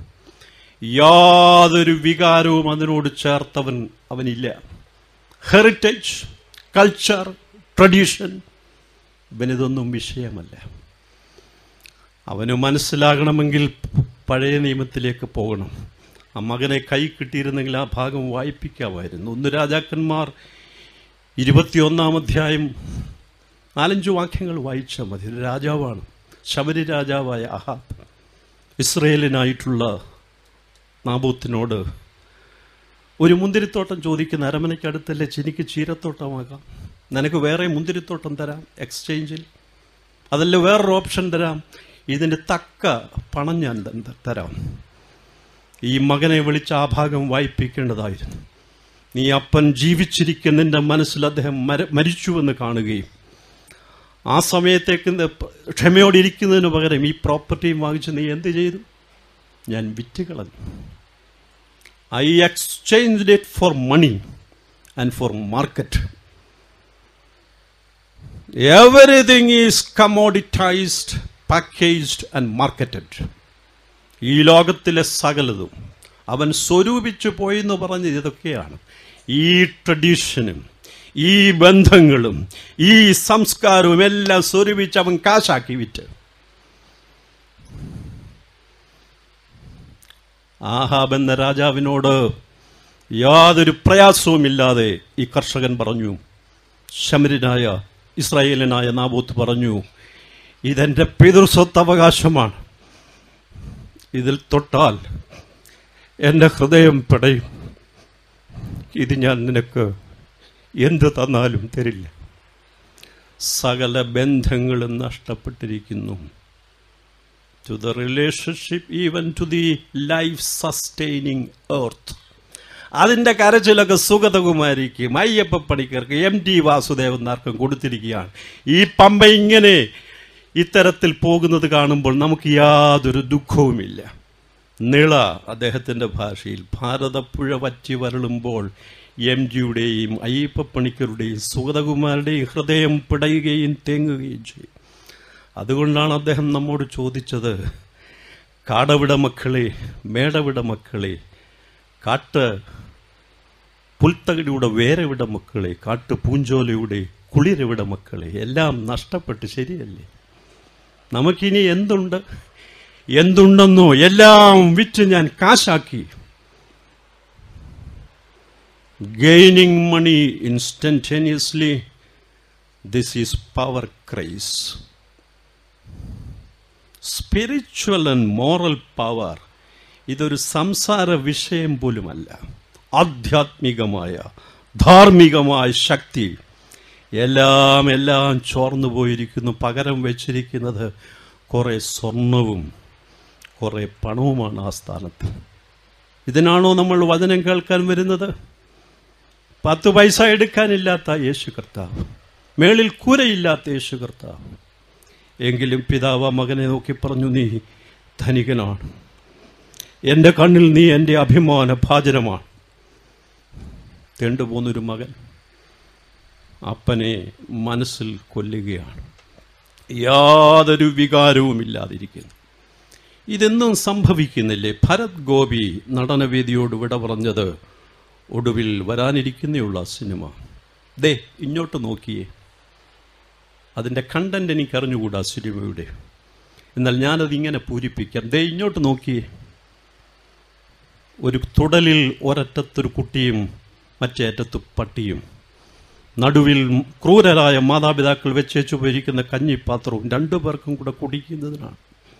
Speaker 1: യാതൊരു വികാരവും അതിനോട് ചേർത്തവൻ അവനില്ല ഹെറിറ്റേജ് കൾച്ചർ ട്രഡീഷൻ ഇവനിതൊന്നും വിഷയമല്ല അവന് മനസ്സിലാകണമെങ്കിൽ പഴയ നിയമത്തിലേക്ക് പോകണം ആ മകനെ കൈ കിട്ടിയിരുന്നെങ്കിൽ ആ ഭാഗം വായിപ്പിക്കാമായിരുന്നു ഒന്ന് രാജാക്കന്മാർ ഇരുപത്തിയൊന്നാം അധ്യായം നാലഞ്ച് വാക്യങ്ങൾ വായിച്ചാൽ മതി ഒരു രാജാവാണ് ശബരി രാജാവായ അഹാബ് ഇസ്രയേലിനായിട്ടുള്ള നാബൂത്തിനോട് ഒരു മുന്തിരിത്തോട്ടം ചോദിക്കുന്ന അരമനയ്ക്കടുത്തല്ലേ എനിക്ക് ചീരത്തോട്ടമാകാം നിനക്ക് വേറെ മുന്തിരിത്തോട്ടം തരാം എക്സ്ചേഞ്ചിൽ അതല്ല വേറൊരു ഓപ്ഷൻ തരാം ഇതിന് തക്ക പണം ഞാൻ ത- തരാം ഈ മകനെ വിളിച്ച് ആ ഭാഗം വായിപ്പിക്കേണ്ടതായിരുന്നു നീ അപ്പൻ ജീവിച്ചിരിക്കുന്ന നിന്റെ മനസ്സിൽ അദ്ദേഹം മര മരിച്ചുവെന്ന് കാണുകയും ആ സമയത്തേക്ക് ന- ക്ഷമയോടെ ഇരിക്കുന്നതിന് പകരം ഈ പ്രോപ്പർട്ടിയും വാങ്ങിച്ച് നീ എന്ത് ചെയ്തു ഞാൻ വിറ്റ് കളഞ്ഞു I exchange it for money and for market everything is commoditised packaged and marketed ഈ ലോകത്തിലെ സകലതും അവൻ സ്വരൂപിച്ചു പോയെന്ന് പറഞ്ഞത് ഇതൊക്കെയാണ് ഈ ട്രഡീഷനും ഈ ബന്ധങ്ങളും ഈ സംസ്കാരവും എല്ലാം സ്വരൂപിച്ച് അവൻ കാശാക്കി വിറ്റ് ആഹാബ് എന്ന രാജാവിനോട് യാതൊരു പ്രയാസവുമില്ലാതെ ഈ കർഷകൻ പറഞ്ഞു ശമരനായ ഇസ്രായേലനായ നാബൂത്ത് പറഞ്ഞു ഇതെൻ്റെ പിതൃസ്വത്തവകാശമാണ് ഇതിൽ തൊട്ടാൽ എൻ്റെ ഹൃദയം പിടയും ഇത് ഞാൻ നിനക്ക് എന്ത് തന്നാലും തരില്ല സകല ബന്ധങ്ങളും നഷ്ടപ്പെട്ടിരിക്കുന്നു to the relationship even to the life sustaining earth അതിൻ്റെ കരച്ചിലൊക്കെ സുഗതകുമാരിക്കും അയ്യപ്പ പണിക്കർക്ക് എം ടി വാസുദേവൻ നാർക്കും കൊടുത്തിരിക്കുകയാണ് ഈ പമ്പ ഇങ്ങനെ ഇത്തരത്തിൽ പോകുന്നത് കാണുമ്പോൾ നമുക്ക് യാതൊരു ദുഃഖവുമില്ല നിള അദ്ദേഹത്തിൻ്റെ ഭാഷയിൽ ഭാരതപ്പുഴ വറ്റി വരളുമ്പോൾ എം ജിയുടെയും അയ്യപ്പ പണിക്കരുടെയും സുഗതകുമാരുടെയും ഹൃദയം പിടയുകയും തേങ്ങുകയും ചെയ്യും അതുകൊണ്ടാണ് അദ്ദേഹം നമ്മോട് ചോദിച്ചത് കാടവിട മക്കളെ മേടവിട മക്കളെ കാട്ട് പുൽത്തകടിയുടെ വേരവിട മക്കളെ കാട്ട് പൂഞ്ചോലയുടെ കുളിരവിട മക്കളെ എല്ലാം നഷ്ടപ്പെട്ട് ശരിയല്ലേ നമുക്കിനി എന്തുണ്ട് എന്തുണ്ടെന്നോ എല്ലാം വിറ്റ് ഞാൻ കാശാക്കി gaining money instantaneously this is power crisis spiritual and moral power ഇതൊരു സംസാര വിഷയം പോലുമല്ല ആധ്യാത്മികമായ ധാർമ്മികമായ ശക്തി എല്ലാം എല്ലാം ചോർന്നു പോയിരിക്കുന്നു പകരം വെച്ചിരിക്കുന്നത് കുറേ സ്വർണവും കുറേ പണവുമാണ് ആ സ്ഥാനത്ത് ഇതിനാണോ നമ്മൾ വചനം കേൾക്കാൻ വരുന്നത് പത്ത് പൈസ എടുക്കാനില്ലാത്ത യേശു കർത്താവ് മേളിൽ കൂരയില്ലാത്ത യേശു കർത്താവ് എങ്കിലും പിതാവ് ആ മകനെ നോക്കി പറഞ്ഞു നീ ധനികനാണ് എൻ്റെ കണ്ണിൽ നീ എൻ്റെ അഭിമാന ഭാജനമാണ് തെണ്ടുപോന്നൊരു മകൻ അപ്പനെ മനസ്സിൽ കൊല്ലുകയാണ് യാതൊരു വികാരവുമില്ലാതിരിക്കുന്നു ഇതെന്നും സംഭവിക്കുന്നില്ലേ ഭരത് ഗോപി നടനവേദിയോട് വിട പറഞ്ഞത് ഒടുവിൽ വരാനിരിക്കുന്നയുള്ള സിനിമ ദേ ഇങ്ങോട്ട് നോക്കിയേ അതിൻ്റെ കണ്ടന്റ് എനിക്ക് അറിഞ്ഞുകൂടാ സിനിമയുടെ എന്നാൽ ഞാനത് ഇങ്ങനെ പൂരിപ്പിക്കാം ദേ ഇങ്ങോട്ട് നോക്കിയേ ഒരു തുടലിൽ ഒരറ്റത്തൊരു കുട്ടിയും മറ്റേ അറ്റത്ത് പട്ടിയും നടുവിൽ ക്രൂരരായ മാതാപിതാക്കൾ വെച്ചേച്ചു പോയിരിക്കുന്ന കഞ്ഞിപ്പാത്രവും രണ്ടു പേർക്കും കൂടെ കുടിക്കുന്നതിനാണ്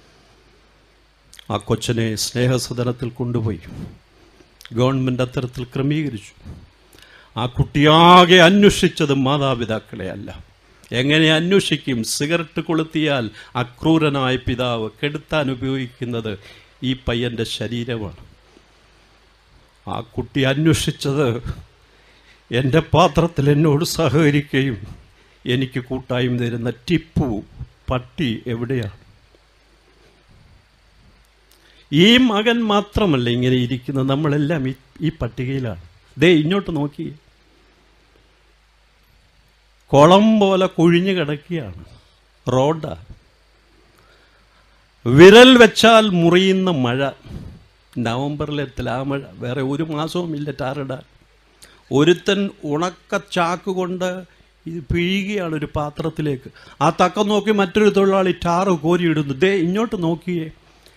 Speaker 1: ആ കൊച്ചനെ സ്നേഹസദനത്തിൽ കൊണ്ടുപോയി ഗവൺമെൻറ് അത്തരത്തിൽ ക്രമീകരിച്ചു ആ കുട്ടിയാകെ അന്വേഷിച്ചത് മാതാപിതാക്കളെ അല്ല എങ്ങനെ അന്വേഷിക്കും സിഗരറ്റ് കൊളുത്തിയാൽ അക്രൂരനായ പിതാവ് കെടുത്താൻ ഉപയോഗിക്കുന്നത് ഈ പയ്യൻ്റെ ശരീരമാണ് ആ കുട്ടി അന്വേഷിച്ചത് എൻ്റെ പാത്രത്തിൽ എന്നോട് സഹകരിക്കുകയും എനിക്ക് കൂട്ടായും തരുന്ന ടിപ്പു പട്ടി എവിടെയാണ് ഈ മകൻ മാത്രമല്ല ഇങ്ങനെ ഇരിക്കുന്നത് നമ്മളെല്ലാം ഈ ഈ പട്ടികയിലാണ് ദേ ഇങ്ങോട്ട് നോക്കി കുളം പോലെ കുഴിഞ്ഞു കിടക്കുകയാണ് റോഡാ വിരൽ വെച്ചാൽ മുറിയുന്ന മഴ നവംബറിലെ മഴ വേറെ ഒരു മാസവുമില്ല ടാറിടാൻ ഒരുത്തൻ ഉണക്ക ചാക്ക് കൊണ്ട് ഇത് പിഴിയുകയാണ് ഒരു പാത്രത്തിലേക്ക് ആ തക്കം നോക്കി മറ്റൊരു തൊഴിലാളി ടാറ് കോരിയിടുന്നു ദേ ഇങ്ങോട്ട് നോക്കിയേ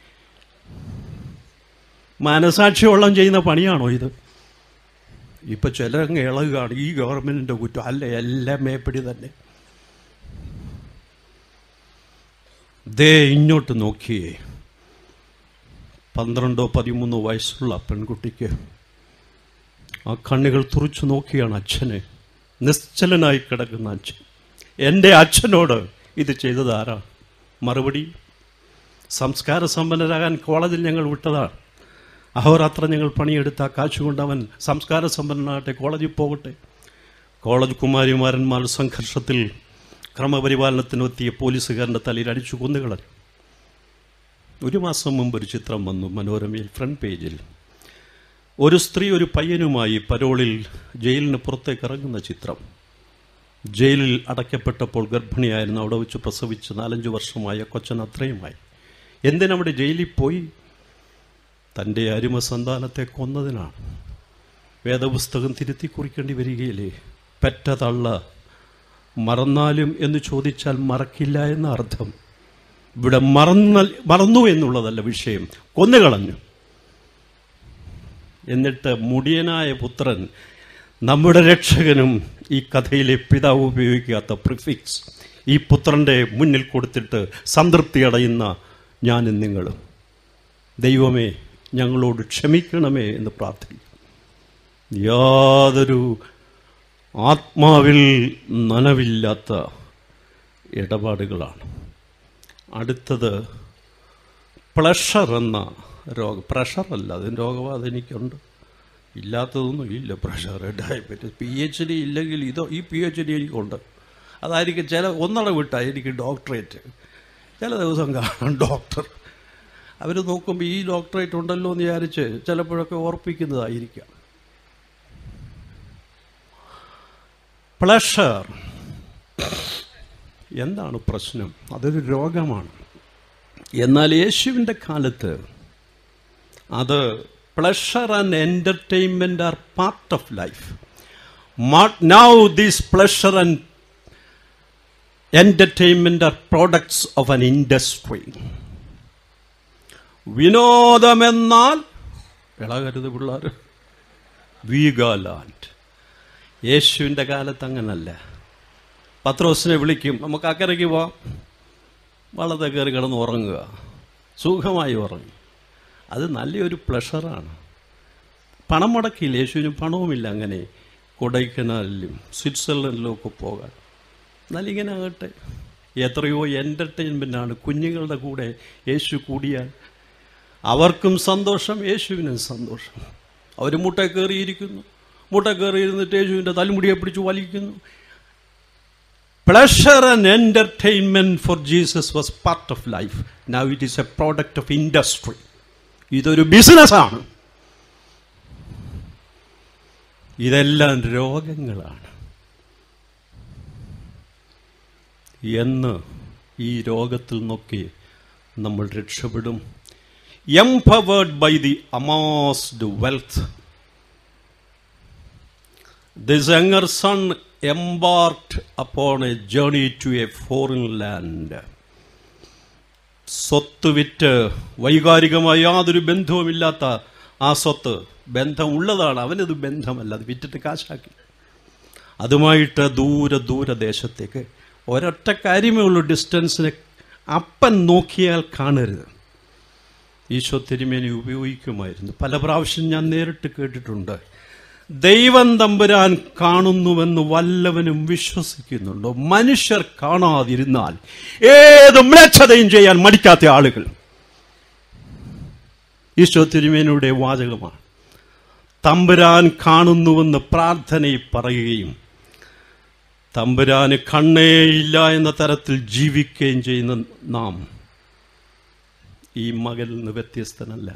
Speaker 1: മനസാക്ഷിയോളം ചെയ്യുന്ന പണിയാണോ ഇത് ഇപ്പൊ ചിലരങ്ങ് ഇളകുകയാണ് ഈ ഗവൺമെന്റിന്റെ കുറ്റം അല്ല എല്ലാം മേപ്പടി തന്നെ ദേ ഇങ്ങോട്ട് നോക്കിയേ പന്ത്രണ്ടോ പതിമൂന്നോ വയസ്സുള്ള പെൺകുട്ടിക്ക് ആ കണ്ണുകൾ തുറച്ചു നോക്കിയാണ് അച്ഛനെ നിശ്ചലനായി കിടക്കുന്ന അച്ഛൻ എൻ്റെ അച്ഛനോട് ഇത് ചെയ്തത് ആരാ മറുപടി സംസ്കാര സമ്പന്നരാകാൻ കോളേജിൽ ഞങ്ങൾ വിട്ടതാണ് അഹോരാത്രം ഞങ്ങൾ പണിയെടുത്ത ആ കാശ് കൊണ്ട് അവൻ സംസ്കാര സമ്പന്നനാകട്ടെ കോളേജിൽ പോകട്ടെ കോളേജ് കുമാരിമാരന്മാർ സംഘർഷത്തിൽ ക്രമപരിപാലനത്തിനെത്തിയ പോലീസുകാരൻ്റെ തലയിൽ അടിച്ചു കൊന്നുകളഞ്ഞു ഒരു മാസം മുമ്പ് ഒരു ചിത്രം വന്നു മനോരമയിൽ ഫ്രണ്ട് പേജിൽ ഒരു സ്ത്രീ ഒരു പയ്യനുമായി പരോളിൽ ജയിലിന് പുറത്തേക്ക് ഇറങ്ങുന്ന ചിത്രം ജയിലിൽ അടയ്ക്കപ്പെട്ടപ്പോൾ ഗർഭിണിയായിരുന്നു അവിടെ വെച്ച് പ്രസവിച്ച് നാലഞ്ച് വർഷമായ കൊച്ചൻ അത്രയുമായി എന്തിനവിടെ ജയിലിൽ പോയി തൻ്റെ അരുമ സന്താനത്തെ കൊന്നതിനാണ് വേദപുസ്തകം തിരുത്തി കുറിക്കേണ്ടി വരികയില്ലേ പെറ്റ തള്ള മറന്നാലും എന്ന് ചോദിച്ചാൽ മറക്കില്ല എന്ന അർത്ഥം ഇവിടെ മറന്ന മറന്നു എന്നുള്ളതല്ല വിഷയം കൊന്നുകളഞ്ഞു എന്നിട്ട് മുടിയനായ പുത്രൻ നമ്മുടെ രക്ഷകനും ഈ കഥയിലെ പിതാവ് ഉപയോഗിക്കാത്ത പ്രിഫിക്സ് ഈ പുത്രൻ്റെ മുന്നിൽ കൊടുത്തിട്ട് സംതൃപ്തി അടയുന്ന ഞാനും നിങ്ങളും ദൈവമേ ഞങ്ങളോട് ക്ഷമിക്കണമേ എന്ന് പ്രാർത്ഥിക്കും യാതൊരു ആത്മാവിൽ നനവില്ലാത്ത ഇടപാടുകളാണ് അടുത്തത് പ്ലഷർ എന്ന രോഗം പ്രഷറല്ല അതിന് രോഗബാധ എനിക്കുണ്ട് ഇല്ലാത്തതൊന്നും ഇല്ല pressure diabetes P H D ഇല്ലെങ്കിൽ ഇതോ ഈ പി എച്ച് ഡി എനിക്കുണ്ട് അതായിരിക്കും ചില ഒന്നട വിട്ടാ എനിക്ക് ഡോക്ടറേറ്റ് ചില ദിവസം കാണാം ഡോക്ടർ അവർ നോക്കുമ്പോൾ ഈ ഡോക്ടറേറ്റ് ഉണ്ടല്ലോ എന്ന് വിചാരിച്ച് ചിലപ്പോഴൊക്കെ ഓർപ്പിക്കുന്നതായിരിക്കാം പ്ലഷർ എന്താണ് പ്രശ്നം അതൊരു രോഗമാണ് എന്നാൽ യേശുവിൻ്റെ കാലത്ത് അത് pleasure and entertainment are part of life now these pleasure and entertainment are products of an industry വിനോദമെന്നാൽ ഇളകരുത് പിള്ളേർ വീഗാലാൻഡ് യേശുവിൻ്റെ കാലത്ത് അങ്ങനല്ല പത്രോസിനെ വിളിക്കും നമുക്ക് അക്കരയ്ക്ക് പോവാം വള്ളത്തെ കയറി കിടന്ന് ഉറങ്ങുക സുഖമായി ഉറങ്ങി അത് നല്ലൊരു പ്ലഷറാണ് പണം മുടക്കിയില്ല യേശുവിന് പണവുമില്ല അങ്ങനെ കൊടൈക്കനാലിലും സ്വിറ്റ്സർലൻഡിലും ഒക്കെ പോകാൻ എന്നാൽ ഇങ്ങനെ ആകട്ടെ എത്രയോ എൻ്റർടൈൻമെൻ്റാണ് കുഞ്ഞുങ്ങളുടെ കൂടെ യേശു കൂടിയാൽ അവർക്കും സന്തോഷം യേശുവിനും സന്തോഷം അവർ മുട്ട കയറിയിരിക്കുന്നു മുട്ട കയറിയിരുന്നിട്ട് യേശുവിൻ്റെ തലമുടിയെ പിടിച്ച് വലിക്കുന്നു pleasure and entertainment for Jesus was part of life now it is a product of industry ഇതൊരു ബിസിനസ്സാണ് ഇതെല്ലാം രോഗങ്ങളാണ് എന്ന് ഈ രോഗത്തിൽ നിന്നൊക്കെ നമ്മൾ രക്ഷപ്പെടും empowered by the amassed wealth this younger son embarked upon a journey to a foreign land സ്വത്ത് വിറ്റ് വൈകാരികമായ യാതൊരു ബന്ധവുമില്ലാത്ത ആ സ്വത്ത് ബന്ധമുള്ളതാണ് അവനത് ബന്ധമല്ല അത് വിറ്റിട്ട് കാശാക്കി അതുമായിട്ട് ദൂരെ ദൂരദേശത്തേക്ക് ഒരൊറ്റ കാര്യമേ ഉള്ളൂ ഡിസ്റ്റൻസിനെ അപ്പൻ നോക്കിയാൽ കാണരുത് ഈശോ തിരുമേനി ഉപയോഗിക്കുമായിരുന്നു പല പ്രാവശ്യം ഞാൻ നേരിട്ട് കേട്ടിട്ടുണ്ട് ദൈവം തമ്പുരാൻ കാണുന്നുവെന്ന് വല്ലവനും വിശ്വസിക്കുന്നുണ്ടോ മനുഷ്യർ കാണാതിരുന്നാൽ ഏത് മ്ലേച്ഛതയും ചെയ്യാൻ മടിക്കാത്ത ആളുകൾ ഈശോ തിരുമേനിയുടെ വാചകമാണ് തമ്പുരാൻ കാണുന്നുവെന്ന് പ്രാർത്ഥനയിൽ പറയുകയും തമ്പുരാന് കണ്ണേയില്ല എന്ന തരത്തിൽ ജീവിക്കുകയും ചെയ്യുന്ന നാം ഈ മകനിൽ നിന്ന് വ്യത്യസ്തനല്ല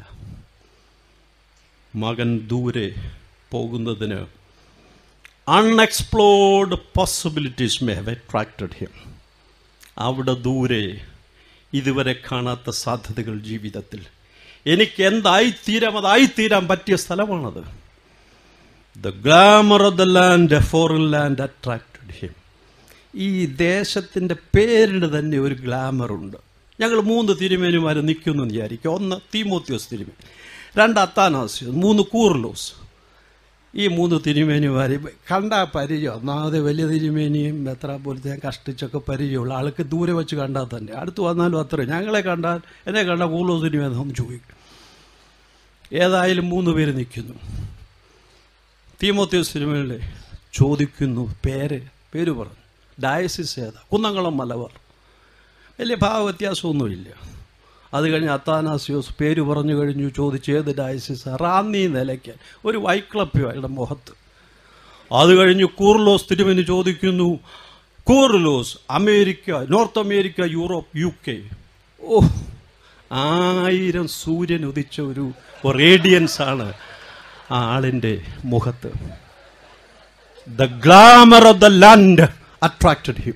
Speaker 1: മകൻ ദൂരെ പോകുന്നതിന് unexplored possibilities may have attracted him അവിടെ ദൂരെ ഇതുവരെ കാണാത്ത സാധ്യതകൾ ജീവിതത്തിൽ എനിക്ക് എന്തായിത്തീരാം അതായിത്തീരാൻ പറ്റിയ സ്ഥലമാണത് the glamour of the land foreign land attracted him ഈ ദേശത്തിൻ്റെ പേരിന് തന്നെ ഒരു ഗ്ലാമറുണ്ട് ഞങ്ങൾ മൂന്ന് തിരുമേനിമാർ നിൽക്കുന്നു എന്ന് വിചാരിക്കും ഒന്ന് തീമോത്യോസ് തിരുമേനി രണ്ട് അത്താനാസ്യോസ് മൂന്ന് കൂർലോസ് ഈ മൂന്ന് തിരുമേനിമാർ കണ്ട പരിചയം ഒന്നാമത് വലിയ തിരുമേനിയും എത്ര പോലത്തെ ഞാൻ കഷ്ടിച്ചൊക്കെ പരിചയമുള്ള ആൾക്ക് ദൂരെ വെച്ച് കണ്ടാൽ തന്നെ അടുത്ത് വന്നാലും അത്രയും ഞങ്ങളെ കണ്ടാൽ എന്നെ കണ്ട കൂർലോസ് തിരുമേനി ഒന്ന് ചോദിക്കും ഏതായാലും മൂന്ന് പേര് നിൽക്കുന്നു തീമോത്യോസ് തിരുമേനിലെ ചോദിക്കുന്നു പേര് പേര് പറഞ്ഞു ഡയസിസ് ഏതാ കുന്നംകുളം മലബാർ വലിയ ഭാവവ്യത്യാസമൊന്നുമില്ല അത് കഴിഞ്ഞ് അത്താനാസിയോസ് പേര് പറഞ്ഞു കഴിഞ്ഞു ചോദിച്ച് ഏത് ഡയസിസ് റാന്നി നിലയ്ക്കൽ ഒരു വൈക്ലപ്യോ അയാളുടെ മുഖത്ത് അത് കഴിഞ്ഞ് കൂർലോസ് തിരുമേനി ചോദിക്കുന്നു Coorilos America North America Europe U K ഓ ആയിരം സൂര്യൻ ഉദിച്ച ഒരു റേഡിയൻസ് ആണ് ആ ആളിൻ്റെ മുഖത്ത് the glamour of the land attracted him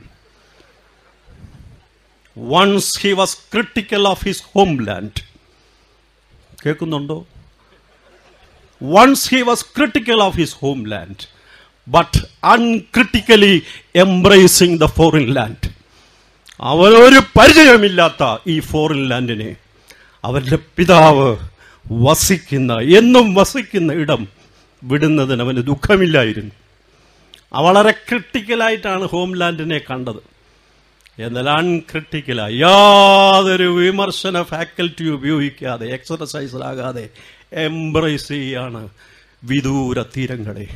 Speaker 1: once he was critical of his homeland കേൾക്കുന്നുണ്ടോ once he was critical of his homeland but uncritically embracing the foreign land അവനൊരു പരിചയമില്ലാത്ത ഈ ഫോറിൻ ലാൻഡിനെ അവരുടെ പിതാവ് വസിക്കുന്ന എന്നും വസിക്കുന്ന ഇടം വിടുന്നതിന് അവന് ദുഃഖമില്ലായിരുന്നു വളരെ ക്രിട്ടിക്കലായിട്ടാണ് ഹോം ലാൻഡിനെ കണ്ടത് എന്നാൽ അൺക്രിട്ടിക്കലായി യാതൊരു വിമർശന ഫാക്കൽറ്റി ഉപയോഗിക്കാതെ എക്സർസൈസിലാകാതെ എംബ്രേസ് ചെയ്യാണ് വിദൂര തീരങ്ങളെ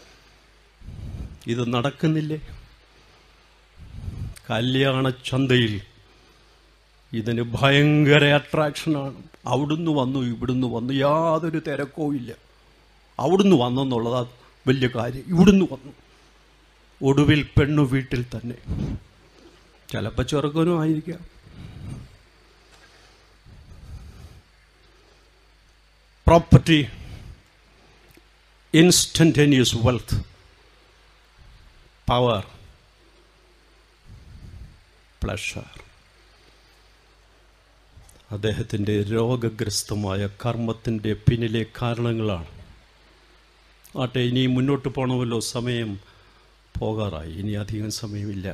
Speaker 1: ഇത് നടക്കുന്നില്ലേ കല്യാണ ചന്തയിൽ ഇതിന് ഭയങ്കര അട്രാക്ഷനാണ് അവിടുന്ന് വന്നു ഇവിടുന്ന് വന്നു യാതൊരു തിരക്കോ ഇല്ല അവിടുന്ന് വന്നെന്നുള്ളതാ വലിയ കാര്യം ഇവിടുന്ന് വന്നു ഒടുവിൽ പെണ്ണു വീട്ടിൽ തന്നെ ചിലപ്പോൾ ചെറുക്കനും ആയിരിക്കാം property instantaneous wealth power pleasure അദ്ദേഹത്തിൻ്റെ രോഗഗ്രസ്തമായ കർമ്മത്തിൻ്റെ പിന്നിലെ കാരണങ്ങളാണ് ആട്ടെ ഇനി മുന്നോട്ട് പോകണമല്ലോ സമയം പോകാറായി ഇനി അധികം സമയമില്ല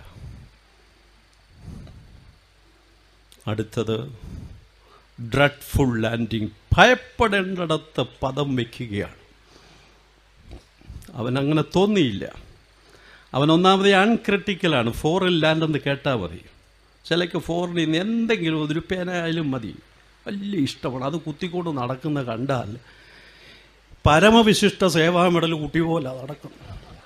Speaker 1: അടുത്തത് ഡ്രഡ്ഫുൾ ലാൻഡിങ് ഭയപ്പെടേണ്ടിടത്ത് പദം വയ്ക്കുകയാണ് അവൻ അങ്ങനെ തോന്നിയില്ല അവൻ ഒന്നാമത് അൺക്രിട്ടിക്കലാണ് ഫോറിൻ ലാൻഡ് എന്ന് കേട്ടാൽ മതി ചിലക്ക് ഫോറിനിൽ നിന്ന് എന്തെങ്കിലും ഒരു പേനായാലും മതി വലിയ ഇഷ്ടമാണ് അത് കുത്തിക്കൊണ്ട് നടക്കുന്ന കണ്ടാൽ പരമവിശിഷ്ട സേവാ മെഡൽ കുട്ടി പോലെ നടക്കുന്നു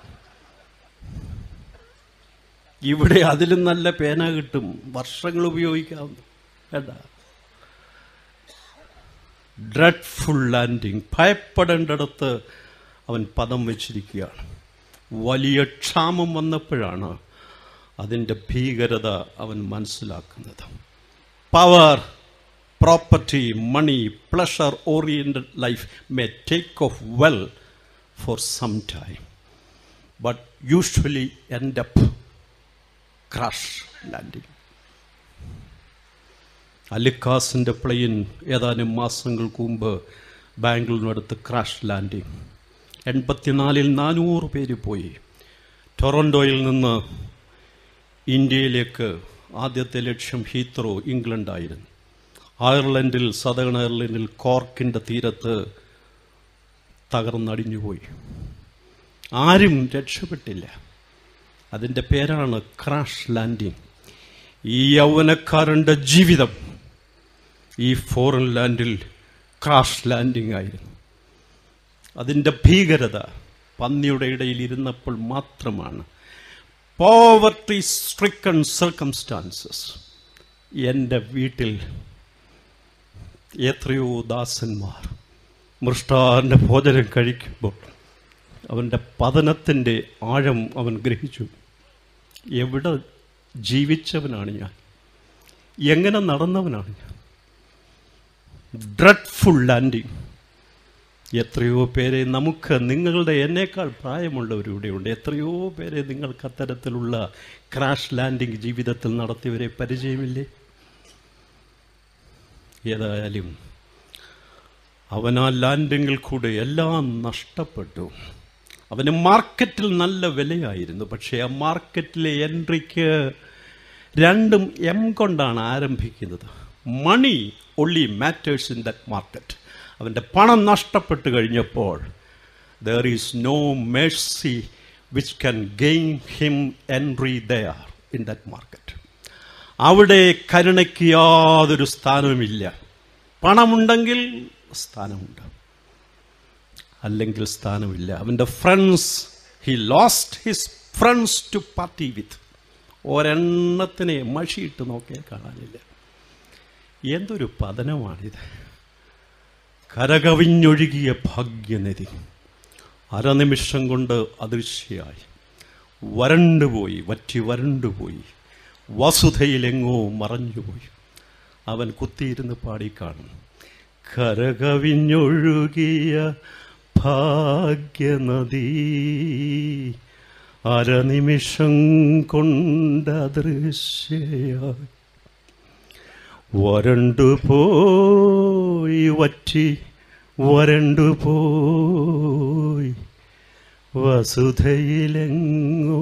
Speaker 1: ഇവിടെ അതിലും നല്ല പേന കിട്ടും വർഷങ്ങൾ ഉപയോഗിക്കാവുന്ന കേട്ടാ ഡ്രഡ്ഫുൾ ലാൻഡിങ് ഭയപ്പെടേണ്ടിടത്ത് അവൻ പദം വെച്ചിരിക്കുകയാണ് വലിയ ക്ഷാമം വന്നപ്പോഴാണ് അതിൻ്റെ ഭീകരത അവൻ മനസ്സിലാക്കുന്നത് power property money pleasure oriented life may take off well for some time but usually end up crash landing അലിക്കാസിൻ്റെ പ്ലെയിൻ ഏതാനും മാസങ്ങൾക്ക് മുമ്പ് ബാംഗ്ലൂരിനടുത്ത് ക്രാഷ് ലാൻഡിങ് എൺപത്തിനാലിൽ നാനൂറ് പേര് പോയി ടൊറൻഡോയിൽ നിന്ന് ഇന്ത്യയിലേക്ക് ആദ്യത്തെ ലക്ഷ്യം ഹീത്രോ ഇംഗ്ലണ്ടായിരുന്നു അയർലൻഡിൽ സദേൺ അയർലൻഡിൽ കോർക്കിൻ്റെ തീരത്ത് തകർന്നടിഞ്ഞുപോയി ആരും രക്ഷപ്പെട്ടില്ല അതിൻ്റെ പേരാണ് ക്രാഷ് ലാൻഡിങ് ഈ യൗവനക്കാരൻ്റെ ജീവിതം ഈ ഫോറിൻ ലാൻഡിൽ ക്രാഷ് ലാൻഡിങ് ആയിരുന്നു അതിൻ്റെ ഭീകരത പന്നിയുടെ ഇടയിൽ ഇരുന്നപ്പോൾ മാത്രമാണ് പോവർട്ടി സ്ട്രിക്കൺ സർക്കംസ്റ്റാൻസസ് എൻ്റെ വീട്ടിൽ എത്രയോ ദാസന്മാർ മൃഷ്ടാന്റെ ഭോജനം കഴിക്കുമ്പോൾ അവൻ്റെ പതനത്തിൻ്റെ ആഴം അവൻ ഗ്രഹിച്ചു എവിടെ ജീവിച്ചവനാണ് ഞാൻ എങ്ങനെ നടന്നവനാണ് ഞാൻ ഡ്രഡ്ഫുൾ ലാൻഡിങ് എത്രയോ പേരെ നമുക്ക് നിങ്ങളുടെ എന്നേക്കാൾ പ്രായമുള്ളവരിവിടെ ഉണ്ട് എത്രയോ പേരെ നിങ്ങൾക്ക് അത്തരത്തിലുള്ള ക്രാഷ് ലാൻഡിങ് ജീവിതത്തിൽ നടത്തിയവരെ പരിചയമില്ലേ ഏതായാലും അവൻ ആ ലാൻഡിങ്ങിൽ കൂടെ എല്ലാം നഷ്ടപ്പെട്ടു അവന് മാർക്കറ്റിൽ നല്ല വിലയായിരുന്നു പക്ഷേ ആ മാർക്കറ്റിലെ എൻട്രിക്ക് രണ്ടും എം കൊണ്ടാണ് ആരംഭിക്കുന്നത് money only matters in that market അവൻ്റെ പണം നഷ്ടപ്പെട്ട് കഴിഞ്ഞപ്പോൾ there is no mercy which can gain him entry there in that market അവിടെ കരുണയ്ക്ക് യാതൊരു സ്ഥാനവുമില്ല പണമുണ്ടെങ്കിൽ സ്ഥാനമുണ്ട് അല്ലെങ്കിൽ സ്ഥാനമില്ല അവൻ്റെ friends he lost his friends to party with ഒരെണ്ണത്തിനെ മഷിയിട്ട് നോക്കിയാൽ കാണാനില്ല എന്തൊരു പതനമാണിത് കരകവിഞ്ഞൊഴുകിയ ഭാഗ്യനിധി അരനിമിഷം കൊണ്ട് അദൃശ്യയായി വരണ്ടുപോയി വറ്റി വരണ്ടുപോയി വസുധയിലെങ്ങോ മറഞ്ഞുപോയി അവൻ കുത്തിയിരുന്ന് പാടിക്കാണും കരകവിഞ്ഞൊഴുകിയ ഭാഗ്യനദി അരനിമിഷം കൊണ്ട് അദൃശ്യയായി വരണ്ടുപോയി വറ്റി വരണ്ടുപോയി വസുധയിലെങ്ങോ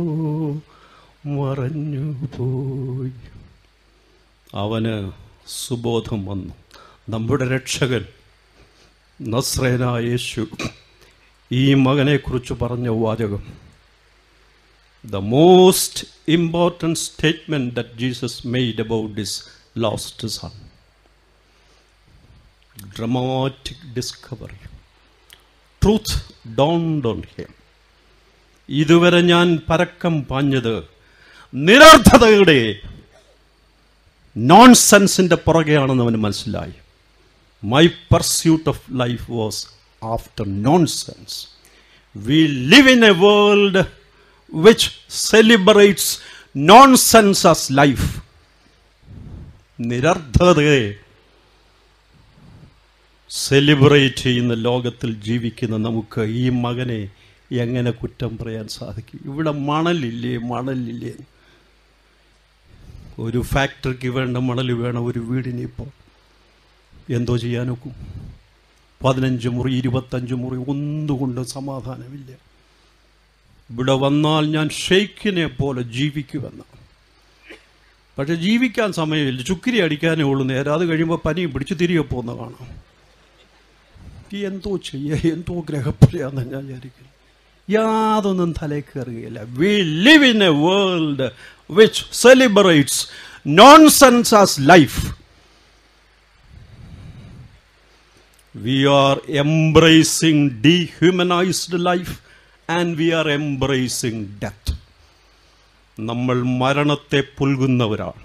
Speaker 1: മറഞ്ഞുപോയി അവന് സുബോധം വന്നു നമ്മുടെ രക്ഷകൻ നസ്രേനായ യേശു ഈ മകനെക്കുറിച്ച് പറഞ്ഞ വാചകം the most important statement that Jesus made about this lost son dramatic discovery. Truth dawned on him. ഇതുവരെ ഞാൻ പരക്കം പാഞ്ഞത് നിരർത്ഥതയുടെ നോൺസെൻസിൻ്റെ പുറകെയാണെന്ന് അവന് മനസ്സിലായി my pursuit of life was after nonsense. We live in a world which celebrates nonsense as life. നിരർത്ഥകതയെ celebrate ചെയ്യുന്ന ലോകത്തിൽ ജീവിക്കുന്ന നമുക്ക് ഈ മകനെ എങ്ങനെ കുറ്റം പറയാൻ സാധിക്കും ഇവിടെ മണലില്ലേ മണലില്ലേ ഒരു ഫാക്ടറിക്ക് വേണ്ട മണൽ വേണം ഒരു വീടിന് ഇപ്പോൾ എന്തോ ചെയ്യാനൊക്കും പതിനഞ്ച് മുറി ഇരുപത്തഞ്ച് മുറി ഒന്നുകൊണ്ടും സമാധാനമില്ല ഇവിടെ വന്നാൽ ഞാൻ ഷെയ്ഖിനെ പോലെ ജീവിക്കുമെന്ന് പക്ഷെ ജീവിക്കാൻ സമയമില്ല ചുക്കിരി അടിക്കാനേ ഉള്ളൂ നേരെ അത് കഴിയുമ്പോൾ പനിയും പിടിച്ച് തിരികെ പോകുന്ന കാണാം ഈ എന്തോ ചെയ്യുക എന്തോ ഗ്രഹപ്പുരയാന്ന് ഞാൻ വിചാരിക്കുന്നു യാതൊന്നും തലേ കയറുകയില്ല we live in a world which celebrates nonsense as life we are embracing dehumanized life and we are embracing death നമ്മൾ മരണത്തെ പുൽകുന്നവരാണ്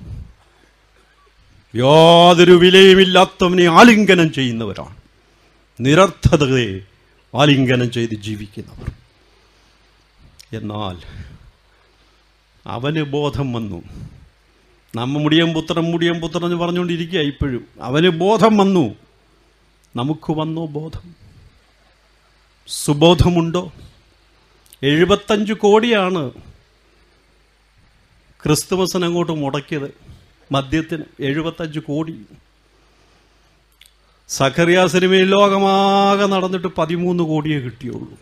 Speaker 1: യാതൊരു വിലയുമില്ലാത്തവനെ ആലിംഗനം ചെയ്യുന്നവരാണ് നിരർത്ഥതയെ ആലിംഗനം ചെയ്ത് ജീവിക്കുന്നവർ എന്നാൽ അവന് ബോധം വന്നു നമ്മ മുടിയം പുത്രൻ മുടിയം പുത്രൻ എന്ന് പറഞ്ഞുകൊണ്ടിരിക്കുക ഇപ്പോഴും അവന് ബോധം വന്നു നമുക്ക് വന്നോ ബോധം സുബോധമുണ്ടോ എഴുപത്തഞ്ച് കോടിയാണ് ക്രിസ്തുമസിന് അങ്ങോട്ട് മുടക്കിയത് മദ്യത്തിന് എഴുപത്തഞ്ച് കോടി സഖറിയ സിനിമയിൽ ലോകമാകെ നടന്നിട്ട് പതിമൂന്ന് കോടിയേ കിട്ടിയുള്ളൂ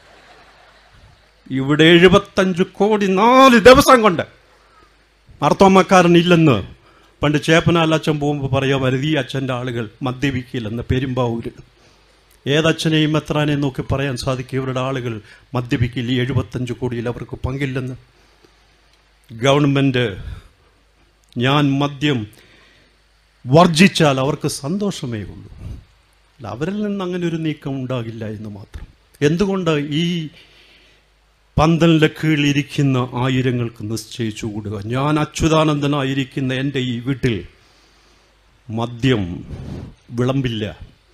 Speaker 1: ഇവിടെ എഴുപത്തഞ്ച് കോടി നാല് ദിവസം കൊണ്ട് അർത്ഥമ്മക്കാരനില്ലെന്ന് പണ്ട് ചേപ്പനാൽ അച്ഛൻ പോകുമ്പോൾ പറയാമായിരുന്നു ഈ അച്ഛൻ്റെ ആളുകൾ മദ്യപിക്കില്ലെന്ന് പെരുമ്പാവൂര് ഏതച്ഛനെയും എത്രാനെയും നോക്കി പറയാൻ സാധിക്കും ഇവരുടെ ആളുകൾ മദ്യപിക്കില്ല ഈ എഴുപത്തഞ്ച് കോടിയിൽ അവർക്ക് പങ്കില്ലെന്ന് ഗവൺമെൻറ് ഞാൻ മദ്യം വർജിച്ചാൽ അവർക്ക് സന്തോഷമേ ഉള്ളൂ അല്ല അവരിൽ നിന്ന് അങ്ങനെ ഒരു നീക്കം ഉണ്ടാകില്ല എന്ന് മാത്രം എന്തുകൊണ്ട് ഈ പന്തലിൻ്റെ കീഴിലിരിക്കുന്ന ആയിരങ്ങൾക്ക് നിശ്ചയിച്ചു കൂടുക ഞാൻ അച്യുതാനന്ദനായിരിക്കുന്ന എൻ്റെ ഈ വീട്ടിൽ മദ്യം വിളമ്പില്ല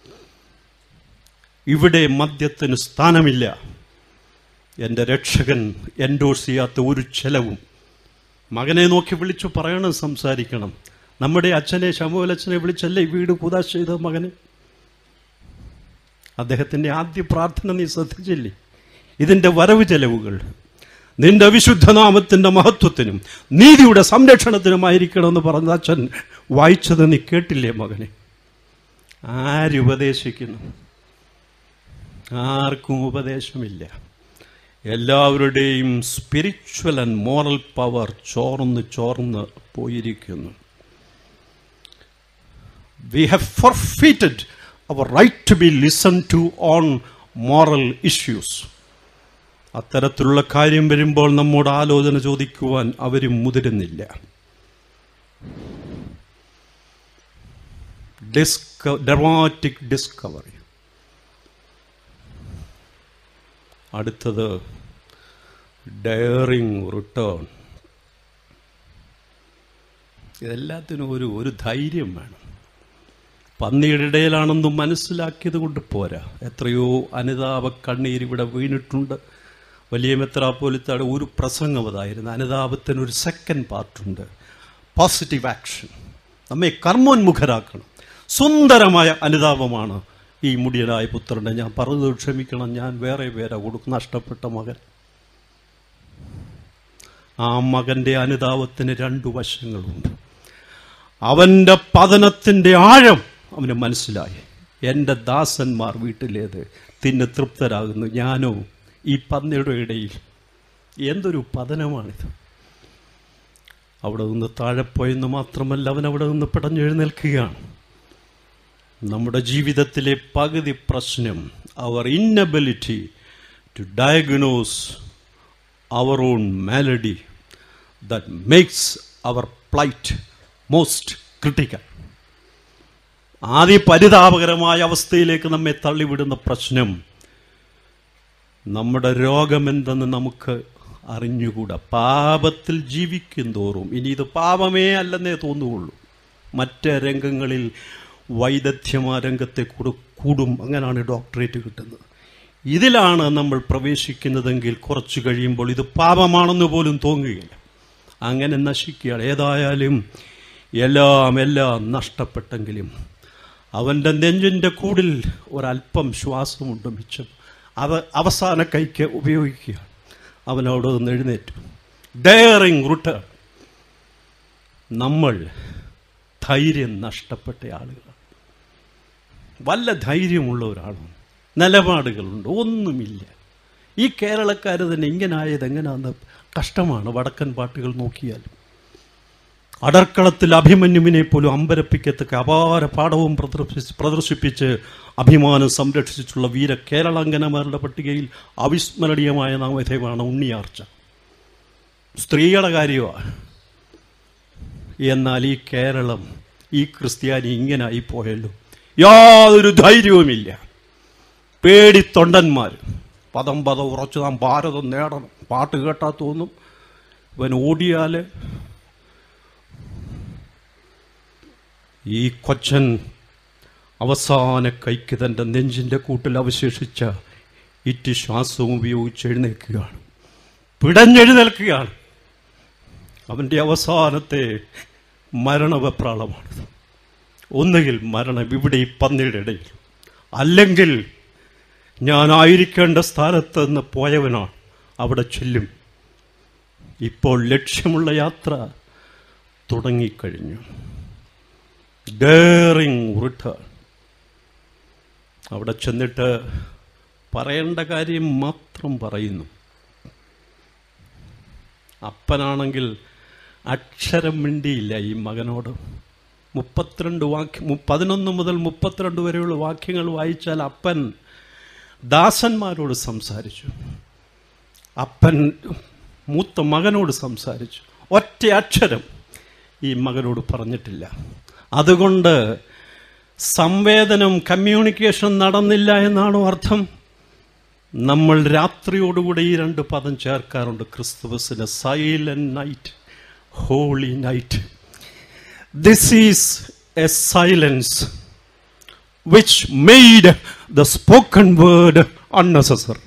Speaker 1: ഇവിടെ മദ്യത്തിന് സ്ഥാനമില്ല എൻ്റെ രക്ഷകൻ എൻഡോഴ്സ് ചെയ്യാത്ത ഒരു ചെലവും മകനെ നോക്കി വിളിച്ചു പറയണം സംസാരിക്കണം നമ്മുടെ അച്ഛനെ ശമുവലച്ഛനെ വിളിച്ചല്ലേ ഈ വീട് കുതാശ ചെയ്ത മകന് അദ്ദേഹത്തിൻ്റെ ആദ്യ പ്രാർത്ഥന നീ ശ്രദ്ധിച്ചില്ലേ ഇതിൻ്റെ വരവ് ചെലവുകൾ നിന്റെ വിശുദ്ധനാമത്തിൻ്റെ മഹത്വത്തിനും നീതിയുടെ സംരക്ഷണത്തിനുമായിരിക്കണമെന്ന് പറഞ്ഞ അച്ഛൻ വായിച്ചത് നീ കേട്ടില്ലേ മകനെ ആരുപദേശിക്കുന്നു ആർക്കും ഉപദേശമില്ല എല്ലാവരുടെയും സ്പിരിച്വൽ ആൻഡ് മോറൽ പവർ ചോർന്ന് ചോർന്ന് പോയിരിക്കുന്നു we have forfeited our right to be listen to on moral issues അത്തരത്തിലുള്ള കാര്യം വരുമ്പോൾ നമ്മോട് ആലോചന ചോദിക്കുവാൻ അവരും മുതിരുന്നില്ല ഡിസ്ക ഡ്രമാറ്റിക് ഡിസ്കവറി അടുത്തത് ഡയറിങ് റിട്ടേൺ ഇതെല്ലാത്തിനും ഒരു ഒരു ധൈര്യം വേണം പന്നിയുടെ ഇടയിലാണെന്ന് മനസ്സിലാക്കിയത് കൊണ്ട് പോരാ എത്രയോ അനുതാപ കണ്ണീർ ഇവിടെ വീണിട്ടുണ്ട് വലിയ മെത്രാപ്പോലിത്താട് ഒരു പ്രസംഗം അതായിരുന്നു അനുതാപത്തിന് ഒരു സെക്കൻഡ് പാർട്ടുണ്ട് പോസിറ്റീവ് ആക്ഷൻ നമ്മെ കർമ്മോന്മുഖരാക്കണം സുന്ദരമായ അനുതാപമാണ് ഈ മുടിയനായ പുത്രനെ ഞാൻ പറഞ്ഞത് ക്ഷമിക്കണം ഞാൻ വേറെ പേരാ കൊടുക്കും നഷ്ടപ്പെട്ട മകൻ ആ മകൻ്റെ അനുതാപത്തിന് രണ്ടു വശങ്ങളുണ്ട് അവൻ്റെ പതനത്തിൻ്റെ ആഴം അവന് മനസ്സിലായി എൻ്റെ ദാസന്മാർ വീട്ടിലേത് തിന്ന് തൃപ്തരാകുന്നു ഞാനോ ഈ പന്നിയുടെ ഇടയിൽ എന്തൊരു പതനമാണിത് അവിടെ നിന്ന് താഴെ പോയെന്ന് മാത്രമല്ല അവൻ അവിടെ നിന്ന് പിടഞ്ഞെഴുന്നേൽക്കുകയാണ് നമ്മുടെ ജീവിതത്തിലെ പകുതി പ്രശ്നം our inability to diagnose our own malady that makes our plight most critical ആദ്യ പരിതാപകരമായ അവസ്ഥയിലേക്ക് നമ്മെ തള്ളിവിടുന്ന പ്രശ്നം നമ്മുടെ രോഗമെന്തെന്ന് നമുക്ക് അറിഞ്ഞുകൂടാ പാപത്തിൽ ജീവിക്കും തോറും ഇനി ഇത് പാപമേ അല്ലെന്നേ തോന്നുകയുള്ളൂ മറ്റ് രംഗങ്ങളിൽ വൈദഗ്ധ്യം ആ രംഗത്തെ കൂടെ കൂടും അങ്ങനെയാണ് ഡോക്ടറേറ്റ് കിട്ടുന്നത് ഇതിലാണ് നമ്മൾ പ്രവേശിക്കുന്നതെങ്കിൽ കുറച്ച് കഴിയുമ്പോൾ ഇത് പാപമാണെന്ന് പോലും തോന്നുകയില്ല അങ്ങനെ നശിക്കുകയാണ് ഏതായാലും എല്ലാം എല്ലാം നഷ്ടപ്പെട്ടെങ്കിലും അവൻ്റെ നെഞ്ചിൻ്റെ കൂടിൽ ഒരല്പം ശ്വാസമുണ്ട് മിച്ചം അത് അവസാന കൈക്ക് ഉപയോഗിക്കുക അവനവിടെ നിന്ന് എഴുന്നേറ്റു ഡയറിങ് റിട്ടേൺ നമ്മൾ ധൈര്യം നഷ്ടപ്പെട്ട ആളുകളാണ് വല്ല ധൈര്യമുള്ള ഒരാളാണ് നിലപാടുകളുണ്ട് ഒന്നുമില്ല ഈ കേരളക്കാർ തന്നെ ഇങ്ങനെ ആയത് എങ്ങനെയാന്ന് കഷ്ടമാണ് വടക്കൻ പാട്ടുകൾ നോക്കിയാൽ അടർക്കളത്തിൽ അഭിമന്യുവിനെ പോലും അമ്പരപ്പിക്കത്തക്ക അപാര പാഠവും പ്രദർശിച്ച് പ്രദർശിപ്പിച്ച് അഭിമാനം സംരക്ഷിച്ചിട്ടുള്ള വീര കേരളാംഗനമാരുടെ പട്ടികയിൽ അവിസ്മരണീയമായ നാമധേയമാണ് ഉണ്ണിയാർച്ച സ്ത്രീകളുടെ കാര്യമാണ് എന്നാൽ ഈ കേരളം ഈ ക്രിസ്ത്യാനി ഇങ്ങനായി പോയല്ലോ യാതൊരു ധൈര്യവുമില്ല പേടിത്തൊണ്ടന്മാർ പദം പദം ഉറച്ചു നാം ഭാരതം നേടണം പാട്ട് കേട്ടാൽ തോന്നും ഇവൻ ഓടിയാൽ ഈ കൊച്ചൻ അവസാന കൈക്ക് തൻ്റെ നെഞ്ചിൻ്റെ കൂട്ടിൽ അവശേഷിച്ച ഇറ്റി ശ്വാസവും ഉപയോഗിച്ച് എഴുന്നേൽക്കുകയാണ് പിടഞ്ഞെഴുന്നേൽക്കുകയാണ് അവൻ്റെ അവസാനത്തെ മരണവെപ്രാളമാണിത് ഒന്നുകിൽ മരണം ഇവിടെ ഈ പന്നിയുടെ ഇടയിൽ അല്ലെങ്കിൽ ഞാനായിരിക്കേണ്ട സ്ഥാനത്ത് നിന്ന് പോയവനാണ് അവിടെ ചെല്ലും ഇപ്പോൾ ലക്ഷ്യമുള്ള യാത്ര തുടങ്ങിക്കഴിഞ്ഞു ഡേറിങ് റിട്ടേൺ അവിടെ ചെന്നിട്ട് പറയേണ്ട കാര്യം മാത്രം പറയുന്നു അപ്പനാണെങ്കിൽ അക്ഷരം മിണ്ടിയില്ല ഈ മകനോട് മുപ്പത്തിരണ്ട് വാക്യം പതിനൊന്ന് മുതൽ മുപ്പത്തിരണ്ട് വരെയുള്ള വാക്യങ്ങൾ വായിച്ചാൽ അപ്പൻ ദാസന്മാരോട് സംസാരിച്ചു അപ്പൻ മൂത്ത മകനോട് സംസാരിച്ചു ഒറ്റ അക്ഷരം ഈ മകനോട് പറഞ്ഞിട്ടില്ല അതുകൊണ്ട് സംവേദനം കമ്മ്യൂണിക്കേഷൻ നടന്നില്ല എന്നാണോ അർത്ഥം നമ്മൾ രാത്രിയോടുകൂടെ ഈ രണ്ട് പദം ചേർക്കാറുണ്ട് ക്രിസ്തുവസിന് silent night holy night this is a silence which made the spoken word unnecessary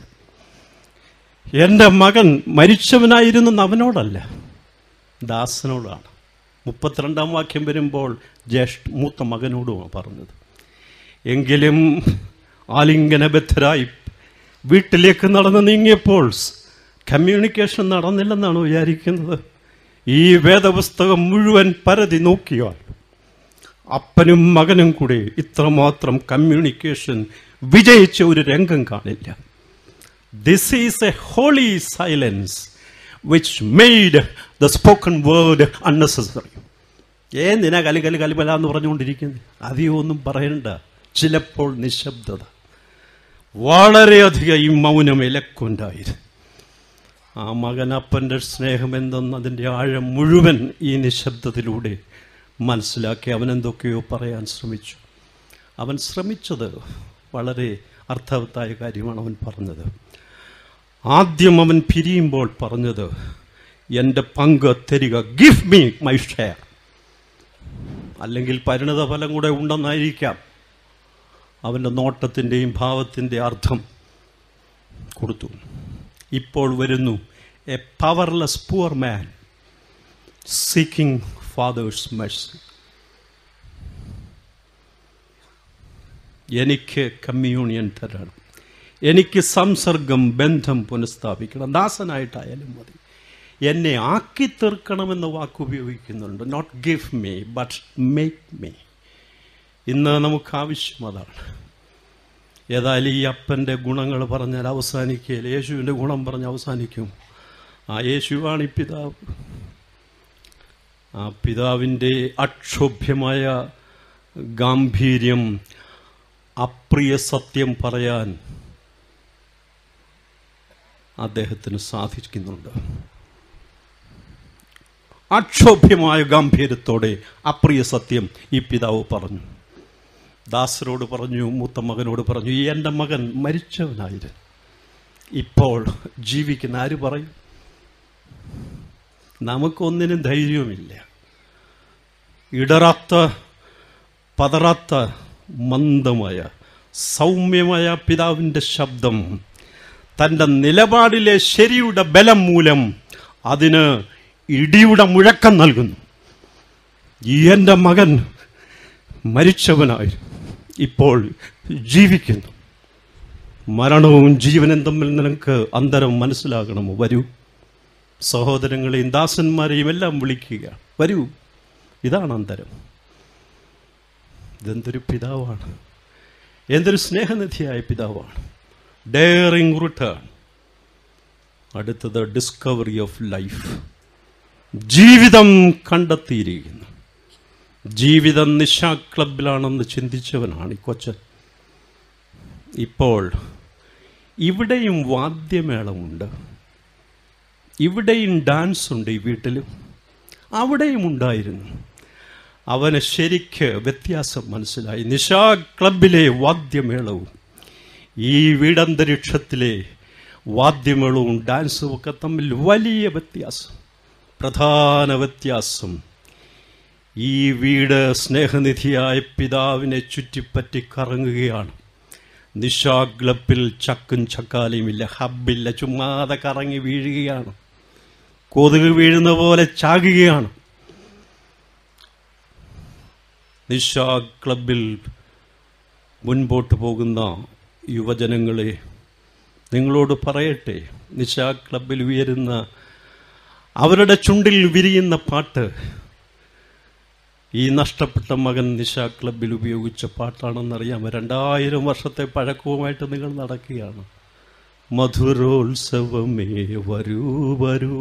Speaker 1: എൻ്റെ മകൻ മരിച്ചവനായിരുന്നു അവനോടല്ല ദാസനോടാണ് മുപ്പത്തിരണ്ടാം വാക്യം വരുമ്പോൾ ജ്യേഷ്ഠ മൂത്ത മകനോടുമാണ് പറഞ്ഞത് എങ്കിലും ആലിംഗനബദ്ധരായി വീട്ടിലേക്ക് നടന്ന് നീങ്ങിയപ്പോൾ കമ്മ്യൂണിക്കേഷൻ നടന്നില്ലെന്നാണ് വിചാരിക്കുന്നത് ഈ വേദപുസ്തകം മുഴുവൻ പരതി നോക്കിയാൽ അപ്പനും മകനും കൂടെ ഇത്രമാത്രം കമ്മ്യൂണിക്കേഷൻ വിജയിച്ച ഒരു രംഗം കാണില്ല this is a holy silence which made the spoken word unnecessary ഏന്തിനാ കലി കലി കലിമല എന്ന് പറഞ്ഞുകൊണ്ടിരിക്കുന്നത് അധികം ഒന്നും പറയണ്ട ചിലപ്പോൾ നിശബ്ദത വളരെയധികം ഈ മൗനം ഇലക്കുണ്ടായിരുന്നു ആ മകനപ്പൻ്റെ സ്നേഹം എന്തെന്നതിൻ്റെ ആഴം മുഴുവൻ ഈ നിശബ്ദത്തിലൂടെ മനസ്സിലാക്കി അവൻ എന്തൊക്കെയോ പറയാൻ ശ്രമിച്ചു അവൻ ശ്രമിച്ചത് വളരെ അർത്ഥവത്തായ കാര്യമാണ് അവൻ പറഞ്ഞത് ആദ്യം അവൻ പിരിയുമ്പോൾ പറഞ്ഞത് എൻ്റെ പങ്ക് തരിക ഗിഫ് മീ മൈ ഷെയർ അല്ലെങ്കിൽ പരിണത ഫലം കൂടെ ഉണ്ടെന്നായിരിക്കാം അവൻ്റെ നോട്ടത്തിൻ്റെയും ഭാവത്തിൻ്റെ അർത്ഥം കൊടുത്തു ഇപ്പോൾ വരുന്നു a powerless poor man seeking father's mercy എനിക്ക് കമ്മ്യൂണിയൻ തരണം എനിക്ക് സംസർഗം ബന്ധം പുനഃസ്ഥാപിക്കണം ദാസനായിട്ടായാലും മതി എന്നെ ആക്കി തീർക്കണമെന്ന വാക്ക് ഉപയോഗിക്കുന്നുണ്ട് not give me but make me ഇന്ന് നമുക്ക് ആവശ്യം അതാണ് ഏതായാലും ഈ അപ്പൻ്റെ ഗുണങ്ങൾ പറഞ്ഞാൽ അവസാനിക്കുകയില്ല യേശുവിൻ്റെ ഗുണം പറഞ്ഞ് അവസാനിക്കും ആ യേശുവാണ് ഈ പിതാവ് ആ പിതാവിൻ്റെ അക്ഷോഭ്യമായ ഗാംഭീര്യം അപ്രിയ സത്യം പറയാൻ അദ്ദേഹത്തിന് സാധിക്കുന്നുണ്ട് അക്ഷോഭ്യമായ ഗാംഭീര്യത്തോടെ അപ്രിയ സത്യം ഈ പിതാവ് പറഞ്ഞു ദാസരോട് പറഞ്ഞു മൂത്ത മകനോട് പറഞ്ഞു ഈ എൻ്റെ മകൻ മരിച്ചവനായിരുന്നു ഇപ്പോൾ ജീവിക്കുന്ന ആര് പറയും നമുക്കൊന്നിനും ധൈര്യവുമില്ല ഇടറാത്ത പതറാത്ത മന്ദമായ സൗമ്യമായ പിതാവിൻ്റെ ശബ്ദം തൻ്റെ നിലപാടിലെ ശരിയുടെ ബലം മൂലം അതിന് ഇടിയുടെ മുഴക്കം നൽകുന്നു ഈ എൻ്റെ മകൻ മരിച്ചവനായി ഇപ്പോൾ ജീവിക്കുന്നു മരണവും ജീവനും തമ്മിൽ നിനക്ക് അന്തരം മനസ്സിലാകണമോ വരൂ സഹോദരങ്ങളെയും ദാസന്മാരെയും എല്ലാം വിളിക്കുക വരൂ ഇതാണ് അന്തരം ഇതെന്തൊരു പിതാവാണ് എന്തൊരു സ്നേഹനിധിയായ പിതാവാണ് ഡെയറിങ് റിട്ടേൺ അടുത്തത് ഡിസ്കവറി ഓഫ് ലൈഫ് ജീവിതം കണ്ടെത്തിയിരിക്കുന്നു ജീവിതം നിശാ ക്ലബിലാണെന്ന് ചിന്തിച്ചവനാണ് ഈ കൊച്ചൻ ഇപ്പോൾ ഇവിടെയും വാദ്യമേളമുണ്ട് ഇവിടെയും ഡാൻസ് ഉണ്ട് ഈ വീട്ടിലും അവിടെയും ഉണ്ടായിരുന്നു അവന് ശരിക്ക് വ്യത്യാസം മനസ്സിലായി നിശാ ക്ലബിലെ വാദ്യമേളവും ഈ വീടന്തരീക്ഷത്തിലെ വാദ്യമേളവും ഡാൻസും ഒക്കെ തമ്മിൽ വലിയ വ്യത്യാസം പ്രധാന വ്യത്യാസം ഈ വീട് സ്നേഹനിധിയായ പിതാവിനെ ചുറ്റിപ്പറ്റി കറങ്ങുകയാണ് നിശാഗ്ലപ്പിൽ ചക്കും ചക്കാലയുമില്ല ഹബ്ബില്ല ചുമ്മാതെ കറങ്ങി വീഴുകയാണ് കൊതുക് വീഴുന്ന പോലെ ചാകുകയാണ് നിശാ ക്ലബിൽ മുൻപോട്ട് പോകുന്ന യുവജനങ്ങളെ നിങ്ങളോട് പറയട്ടെ നിശാ ക്ലബിൽ ഉയരുന്ന അവരുടെ ചുണ്ടിൽ വിരിയുന്ന പാട്ട് ഈ നഷ്ടപ്പെട്ട മകൻ നിശാ ക്ലബിൽ ഉപയോഗിച്ച പാട്ടാണെന്നറിയാം രണ്ടായിരം വർഷത്തെ പഴക്കവുമായിട്ട് നിങ്ങൾ നടക്കുകയാണ് മധുരോത്സവമേ വരൂ വരൂ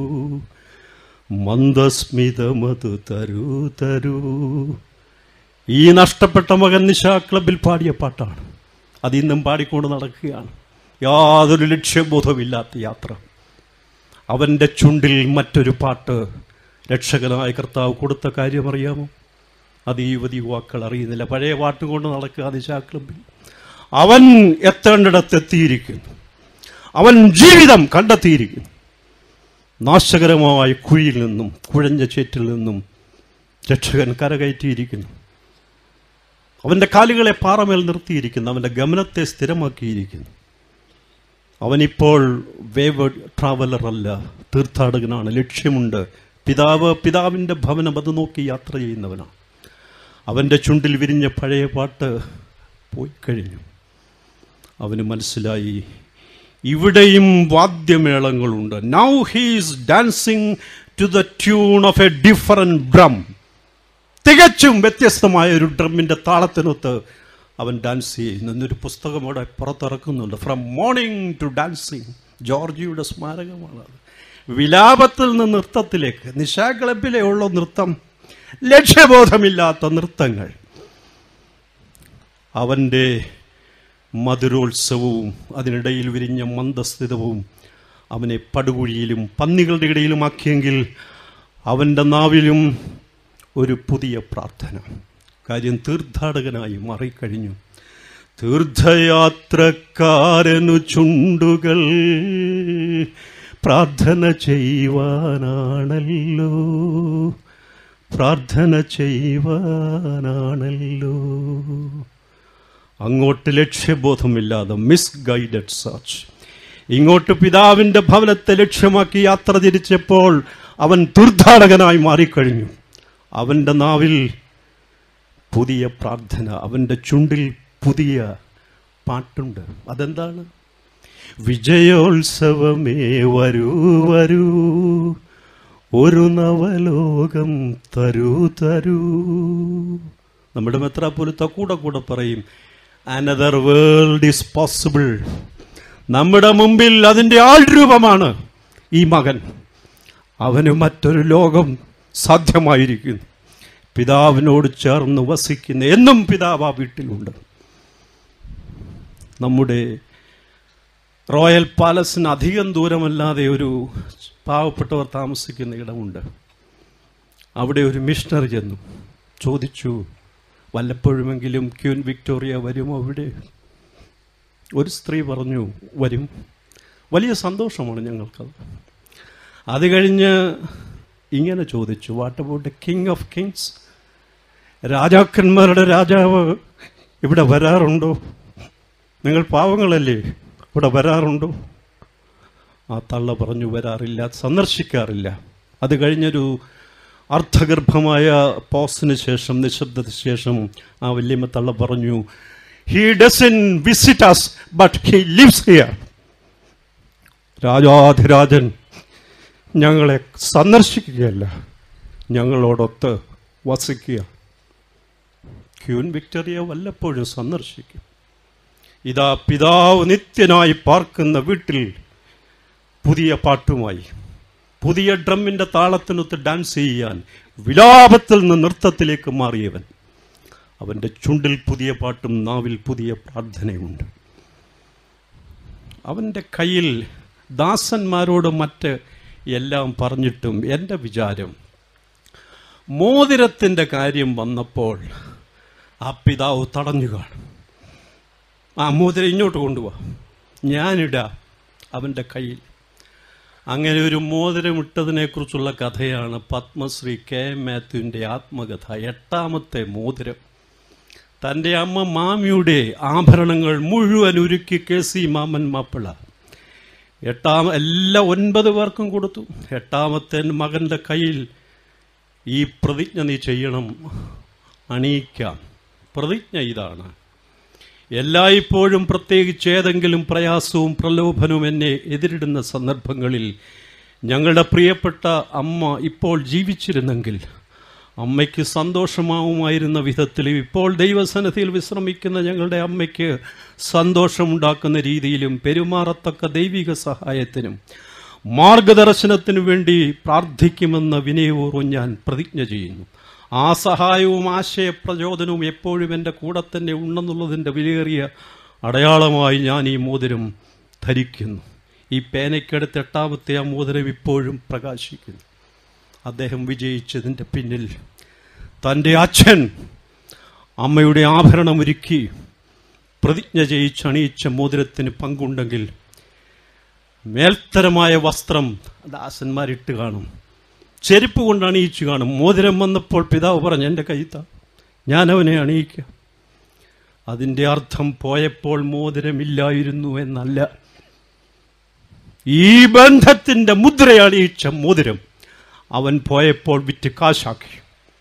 Speaker 1: മന്ദസ്മിതമതു തരൂ തരൂ ഈ നഷ്ടപ്പെട്ട മകൻ നിശാ ക്ലബിൽ പാടിയ പാട്ടാണ് അത് ഇന്നും പാടിക്കൊണ്ട് നടക്കുകയാണ് യാതൊരു ലക്ഷ്യബോധമില്ലാത്ത യാത്ര അവൻ്റെ ചുണ്ടിൽ മറ്റൊരു പാട്ട് രക്ഷകനായ കർത്താവ് കൊടുത്ത കാര്യം അറിയാമോ അത് ഈ യുവതി യുവാക്കൾ അറിയുന്നില്ല പഴയ പാട്ട് കൊണ്ട് നടക്കുക നിശാ ക്ലബിൽ അവൻ എത്തേണ്ടിടത്ത് എത്തിയിരിക്കുന്നു അവൻ ജീവിതം കണ്ടെത്തിയിരിക്കുന്നു നാശകരമായ കുഴിയിൽ നിന്നും കുഴഞ്ഞ ചേറ്റിൽ നിന്നും രക്ഷകൻ കരകയറ്റിയിരിക്കുന്നു അവൻ്റെ കാലുകളെ പാറമേൽ നിർത്തിയിരിക്കുന്നു അവൻ്റെ ഗമനത്തെ സ്ഥിരമാക്കിയിരിക്കുന്നു അവനിപ്പോൾ വേവ് ട്രാവലർ അല്ല തീർത്ഥാടകനാണ് ലക്ഷ്യമുണ്ട് പിതാവ് പിതാവിൻ്റെ ഭവനം അത് നോക്കി യാത്ര ചെയ്യുന്നവനാണ് അവൻ്റെ ചുണ്ടിൽ വിരിഞ്ഞ പഴയ പാട്ട് പോയി കഴിഞ്ഞു അവന് മനസ്സിലായി ഇവിടെയും വാദ്യമേളങ്ങളുണ്ട് now he's dancing to the tune of a different drum തികച്ചും വ്യത്യസ്തമായ ഒരു ഡ്രമ്മിൻ്റെ താളത്തിനൊത്ത് അവൻ ഡാൻസ് ചെയ്യുന്നു എന്നൊരു പുസ്തകം അവിടെ പുറത്തിറക്കുന്നുണ്ട് ഫ്രം മോർണിംഗ് ടു ഡാൻസിങ് ജോർജിയുടെ സ്മാരകമാണത് വിലാപത്തിൽ നിന്ന് നൃത്തത്തിലേക്ക് നിശാ ക്ലബിലെ ഉള്ള നൃത്തം ലക്ഷ്യബോധമില്ലാത്ത നൃത്തങ്ങൾ അവൻ്റെ മധുരോത്സവവും അതിനിടയിൽ വിരിഞ്ഞ മന്ദസ്ഥിതവും അവനെ പടുകുഴിയിലും പന്നികളുടെ ഇടയിലുമാക്കിയെങ്കിൽ അവൻ്റെ നാവിലും ഒരു പുതിയ പ്രാർത്ഥന കാര്യം തീർത്ഥാടകനായി മാറിക്കഴിഞ്ഞു തീർത്ഥയാത്രക്കാരനു ചുണ്ടുകൾ പ്രാർത്ഥന ചെയ്യുവാനാണല്ലോ പ്രാർത്ഥന ചെയ്യുവാനാണല്ലോ അങ്ങോട്ട് ലക്ഷ്യബോധമില്ലാതെ മിസ് ഗൈഡഡ് സെർച്ച് ഇങ്ങോട്ട് പിതാവിൻ്റെ ഭവനത്തെ ലക്ഷ്യമാക്കി യാത്ര തിരിച്ചപ്പോൾ അവൻ തീർത്ഥാടകനായി മാറിക്കഴിഞ്ഞു അവൻ്റെ നാവിൽ പുതിയ പ്രാർത്ഥന അവൻ്റെ ചുണ്ടിൽ പുതിയ പാട്ടുണ്ട് അതെന്താണ് വിജയോത്സവമേ വരൂ വരൂ ഒരു നവലോകം തരൂ തരൂ നമ്മുടെ മെത്രാപ്പൊലിത്ത കൂടെ കൂടെ പറയും അനദർ വേൾഡ് ഈസ് പോസിബിൾ നമ്മുടെ മുമ്പിൽ അതിൻ്റെ ആൾ രൂപമാണ് ഈ മകൻ അവന് മറ്റൊരു ലോകം സാധ്യമായിരിക്കുന്നു പിതാവിനോട് ചേർന്ന് വസിക്കുന്ന എന്നും പിതാവ് ആ വീട്ടിലുണ്ട് നമ്മുടെ റോയൽ പാലസിന് അധികം ദൂരമല്ലാതെ ഒരു പാവപ്പെട്ടവർ താമസിക്കുന്ന ഇടമുണ്ട് അവിടെ ഒരു മിഷണറി ചെന്നു ചോദിച്ചു വല്ലപ്പോഴുമെങ്കിലും ക്യൂൻ വിക്ടോറിയ വരുമോ അവിടെ ഒരു സ്ത്രീ പറഞ്ഞു വരും വലിയ സന്തോഷമാണ് ഞങ്ങൾക്കത് അത് കഴിഞ്ഞ് ഇങ്ങനെ ചോദിച്ചു what about a king of kings രാജാക്കന്മാരുടെ രാജാവ് ഇവിടെ വരാറുണ്ടോ നിങ്ങൾ പാവങ്ങളല്ലേ ഇവിടെ വരാറുണ്ടോ ആ തള്ള പറഞ്ഞു വരാറില്ല സന്ദർശിക്കാറില്ല അത് കഴിഞ്ഞൊരു അർത്ഥഗർഭമായ പോസിന് ശേഷം നിശബ്ദത്തിന് ശേഷം ആ വല്യമ്മ തള്ള പറഞ്ഞു he doesn't visit us but he lives here രാജാധിരാജൻ ഞങ്ങളെ സന്ദർശിക്കുകയല്ല ഞങ്ങളോടൊത്ത് വസിക്കുക ക്യൂൻ വിക്ടറിയ വല്ലപ്പോഴും സന്ദർശിക്കും ഇതാ പിതാവ് നിത്യനായി പാർക്കുന്ന വീട്ടിൽ പുതിയ പാട്ടുമായി പുതിയ ഡ്രമ്മിൻ്റെ താളത്തിനൊത്ത് ഡാൻസ് ചെയ്യാൻ വിലാപത്തിൽ നിന്ന് നൃത്തത്തിലേക്ക് മാറിയവൻ അവൻ്റെ ചുണ്ടിൽ പുതിയ പാട്ടും നാവിൽ പുതിയ പ്രാർത്ഥനയുണ്ട് അവൻ്റെ കയ്യിൽ ദാസന്മാരോട് മറ്റ് എല്ലാം പറഞ്ഞിട്ടും എൻ്റെ വിചാരം മോതിരത്തിൻ്റെ കാര്യം വന്നപ്പോൾ ആ പിതാവ് തടഞ്ഞു കാണും ആ മോതിരം ഇങ്ങോട്ട് കൊണ്ടുപോവാ ഞാനിടാം അവൻ്റെ കയ്യിൽ അങ്ങനെ ഒരു മോതിരമിട്ടതിനെക്കുറിച്ചുള്ള കഥയാണ് പത്മശ്രീ കെ എം മാത്യുവിൻ്റെ ആത്മകഥ എട്ടാമത്തെ മോതിരം തൻ്റെ അമ്മ മാമിയുടെ ആഭരണങ്ങൾ മുഴുവൻ ഉരുക്കി കെ സി മാമൻ മാപ്പിള എട്ടാം എല്ലാ ഒൻപത് പേർക്കും കൊടുത്തു എട്ടാമത്തെ മകൻ്റെ കയ്യിൽ ഈ പ്രതിജ്ഞ നീ ചെയ്യണം അണിയിക്കാം പ്രതിജ്ഞ ഇതാണ് എല്ലായ്പ്പോഴും പ്രത്യേകിച്ച് ഏതെങ്കിലും പ്രയാസവും പ്രലോഭനവും എന്നെ എതിരിടുന്ന സന്ദർഭങ്ങളിൽ ഞങ്ങളുടെ പ്രിയപ്പെട്ട അമ്മ ഇപ്പോൾ ജീവിച്ചിരുന്നെങ്കിൽ അമ്മയ്ക്ക് സന്തോഷമാവുമായിരുന്ന വിധത്തിലും ഇപ്പോൾ ദൈവസന്നിധിയിൽ വിശ്രമിക്കുന്ന ഞങ്ങളുടെ അമ്മയ്ക്ക് സന്തോഷമുണ്ടാക്കുന്ന രീതിയിലും പെരുമാറത്തക്ക ദൈവിക സഹായത്തിനും മാർഗദർശനത്തിനു വേണ്ടി പ്രാർത്ഥിക്കുമെന്ന വിനയപൂർവ്വം ഞാൻ പ്രതിജ്ഞ ചെയ്യുന്നു ആ സഹായവും ആശയപ്രചോദനവും എപ്പോഴും എൻ്റെ കൂടെ തന്നെ ഉണ്ടെന്നുള്ളതിൻ്റെ വിലയേറിയ അടയാളമായി ഞാൻ ഈ മോതിരം ധരിക്കുന്നു ഈ പേനയ്ക്കടുത്ത് എട്ടാമത്തെ ആ മോതിരം ഇപ്പോഴും പ്രകാശിക്കുന്നു അദ്ദേഹം വിജയിച്ചതിൻ്റെ പിന്നിൽ തൻ്റെ അച്ഛൻ അമ്മയുടെ ആഭരണമൊരുക്കി പ്രതിജ്ഞ ചെയ്യിച്ചണിയിച്ച മോതിരത്തിന് പങ്കുണ്ടെങ്കിൽ മേൽത്തരമായ വസ്ത്രം ദാസന്മാരിട്ട് കാണും ചെരുപ്പ് കൊണ്ട് അണിയിച്ചു കാണും മോതിരം വന്നപ്പോൾ പിതാവ് പറഞ്ഞു എൻ്റെ കൈത്ത ഞാൻ അവനെ അണിയിക്കാം അതിൻ്റെ അർത്ഥം പോയപ്പോൾ മോതിരമില്ലായിരുന്നു എന്നല്ല ഈ ബന്ധത്തിൻ്റെ മുദ്ര അണിയിച്ച മോതിരം അവൻ പോയപ്പോൾ വിറ്റ് കാശാക്കി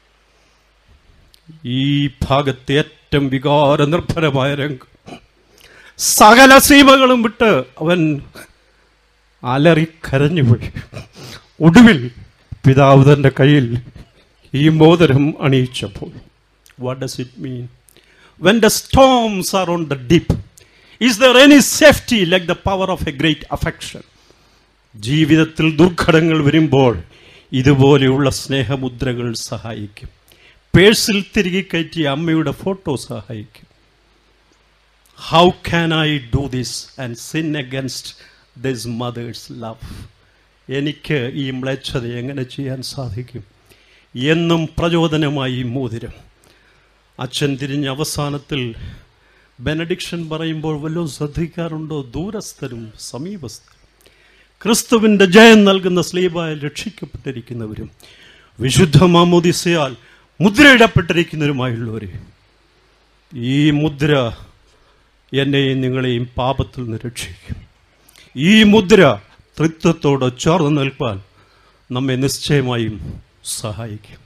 Speaker 1: ഈ ഭാഗത്തെ ഏറ്റവും വികാര നിർഭരമായ രംഗം സകല സീമകളും വിട്ട് അവൻ അലറിക്കരഞ്ഞുപോയി ഒടുവിൽ പിതാവ് തൻ്റെ കയ്യിൽ ഈ മോതിരം അണിയിച്ചപ്പോൾ what does it mean when the storms are on the deep is there any safety like the power of a great affection ജീവിതത്തിൽ ദുർഘടങ്ങൾ വരുമ്പോൾ ഇതുപോലെയുള്ള സ്നേഹമുദ്രകൾ സഹായിക്കും പേഴ്സിൽ തിരികെ കയറ്റിയ അമ്മയുടെ ഫോട്ടോ സഹായിക്കും how can I do this and sin against this mother's love എനിക്ക് ഈ മ്ലേച്ഛത എങ്ങനെ ചെയ്യാൻ സാധിക്കും എന്നും പ്രചോദനമായി ഈ മോതിരം അച്ഛൻ തിരിഞ്ഞ അവസാനത്തിൽ ബെനഡിക്ഷൻ പറയുമ്പോൾ വല്ലതും ശ്രദ്ധിക്കാറുണ്ടോ ദൂരസ്ഥരും സമീപസ്ഥരും ക്രിസ്തുവിൻ്റെ ജയം നൽകുന്ന സ്ലീബായ രക്ഷിക്കപ്പെട്ടിരിക്കുന്നവരും വിശുദ്ധ മാമോദിസയാൽ മുദ്രയിടപ്പെട്ടിരിക്കുന്നവരുമായുള്ളവരെ ഈ മുദ്ര എന്നെയും നിങ്ങളെയും പാപത്തിൽ നിന്ന് രക്ഷിക്കും ഈ മുദ്ര തൃത്വത്തോട് ചേർന്ന് നിൽപ്പാൻ നമ്മെ നിശ്ചയമായും സഹായിക്കും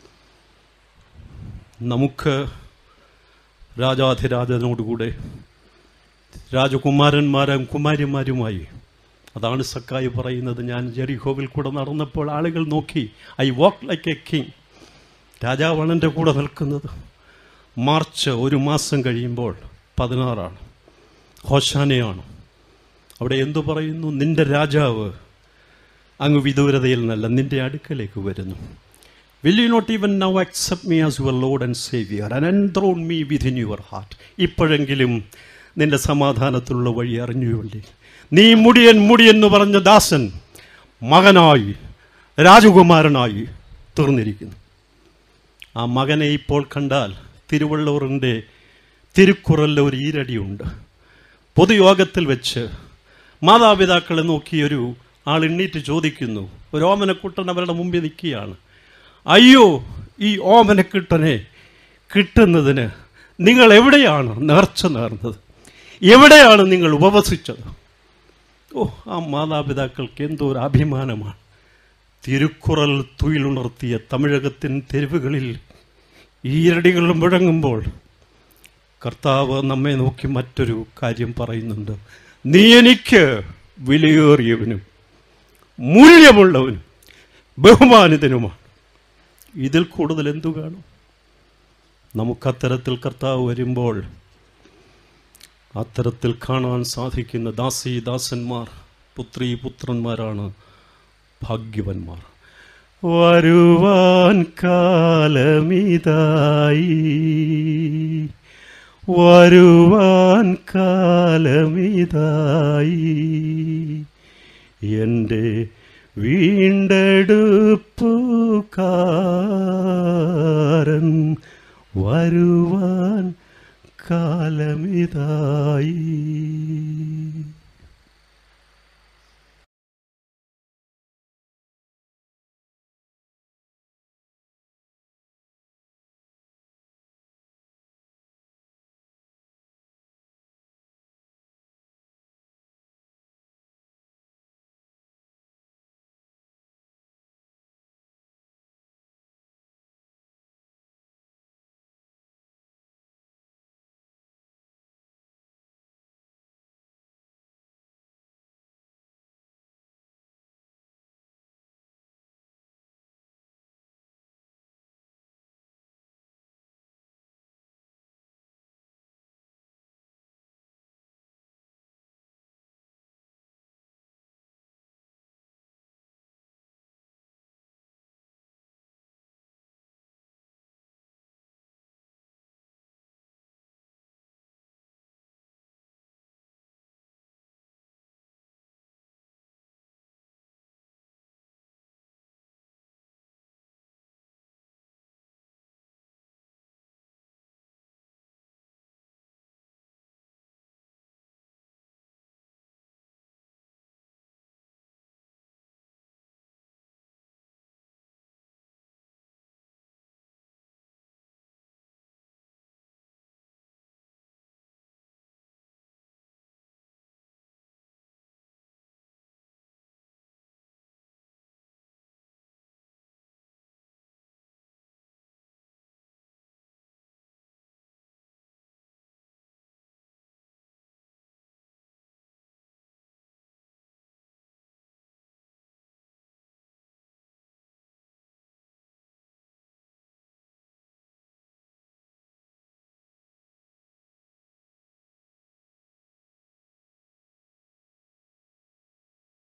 Speaker 1: നമുക്ക് രാജാധിരാജനോടുകൂടെ രാജകുമാരന്മാരും കുമാരിമാരുമായി അതാണ് സക്കായി പറയുന്നത് ഞാൻ ജെറിഹോവിൽ കൂടെ നടന്നപ്പോൾ ആളുകൾ നോക്കി I walk like a king രാജാവാണ് എൻ്റെ കൂടെ നിൽക്കുന്നത് മാർച്ച് ഒരു മാസം കഴിയുമ്പോൾ പതിനാറാണ് ഹോശാനയാണ് അവിടെ എന്തു പറയുന്നു നിന്റെ രാജാവ് അങ്ങ് വിദൂരതയിൽ നിന്നല്ല നിന്റെ അടുക്കലേക്ക് വരുന്നു will you not even now accept me as your Lord and saviour and enthrone me within your heart ഇപ്പോഴെങ്കിലും നിന്റെ സമാധാനത്തിലുള്ള വഴി അറിഞ്ഞുകൊള്ളേ നീ മുടിയൻ മുടിയെന്ന് പറഞ്ഞ ദാസൻ മകനായി രാജകുമാരനായി തീർന്നിരിക്കുന്നു ആ മകനെ ഇപ്പോൾ കണ്ടാൽ തിരുവള്ളൂറിൻ്റെ തിരുക്കുറലിൽ ഒരു ഈരടിയുണ്ട് പൊതുയോഗത്തിൽ വെച്ച് മാതാപിതാക്കളെ നോക്കി ഒരു ആൾ എണ്ണീറ്റ് ചോദിക്കുന്നു ഒരു ഓമനക്കുട്ടൻ അവരുടെ മുമ്പിൽ നിൽക്കുകയാണ് അയ്യോ ഈ ഓമനക്കുട്ടനെ കിട്ടുന്നതിന് നിങ്ങൾ എവിടെയാണ് നേർച്ച നേർന്നത് എവിടെയാണ് നിങ്ങൾ ഉപവസിച്ചത് ഓ ആ മാതാപിതാക്കൾക്ക് എന്തോ ഒരു അഭിമാനമാണ് തിരുക്കുറൽ തുയിലുണർത്തിയ തമിഴകത്തിൻ തെരുവുകളിൽ ഈരടികൾ മുഴങ്ങുമ്പോൾ കർത്താവ് നമ്മെ നോക്കി മറ്റൊരു കാര്യം പറയുന്നുണ്ട് നീ എനിക്ക് വിലയേറിയവനും മൂല്യമുള്ളവനും ബഹുമാനിതനുമാണ് ഇതിൽ കൂടുതൽ എന്തു കാണും നമുക്കത്തരത്തിൽ കർത്താവ് വരുമ്പോൾ അത്തരത്തിൽ കാണാൻ സാധിക്കുന്ന ദാസി ദാസന്മാർ പുത്രി പുത്രന്മാരാണ് ഭാഗ്യവന്മാർ വരുവാൻ കാലമിതായി വരുവാൻ കാലമിതായി എൻ്റെ വീണ്ടെടുപ്പുകാരൻ വരുവാൻ കാലമിതായി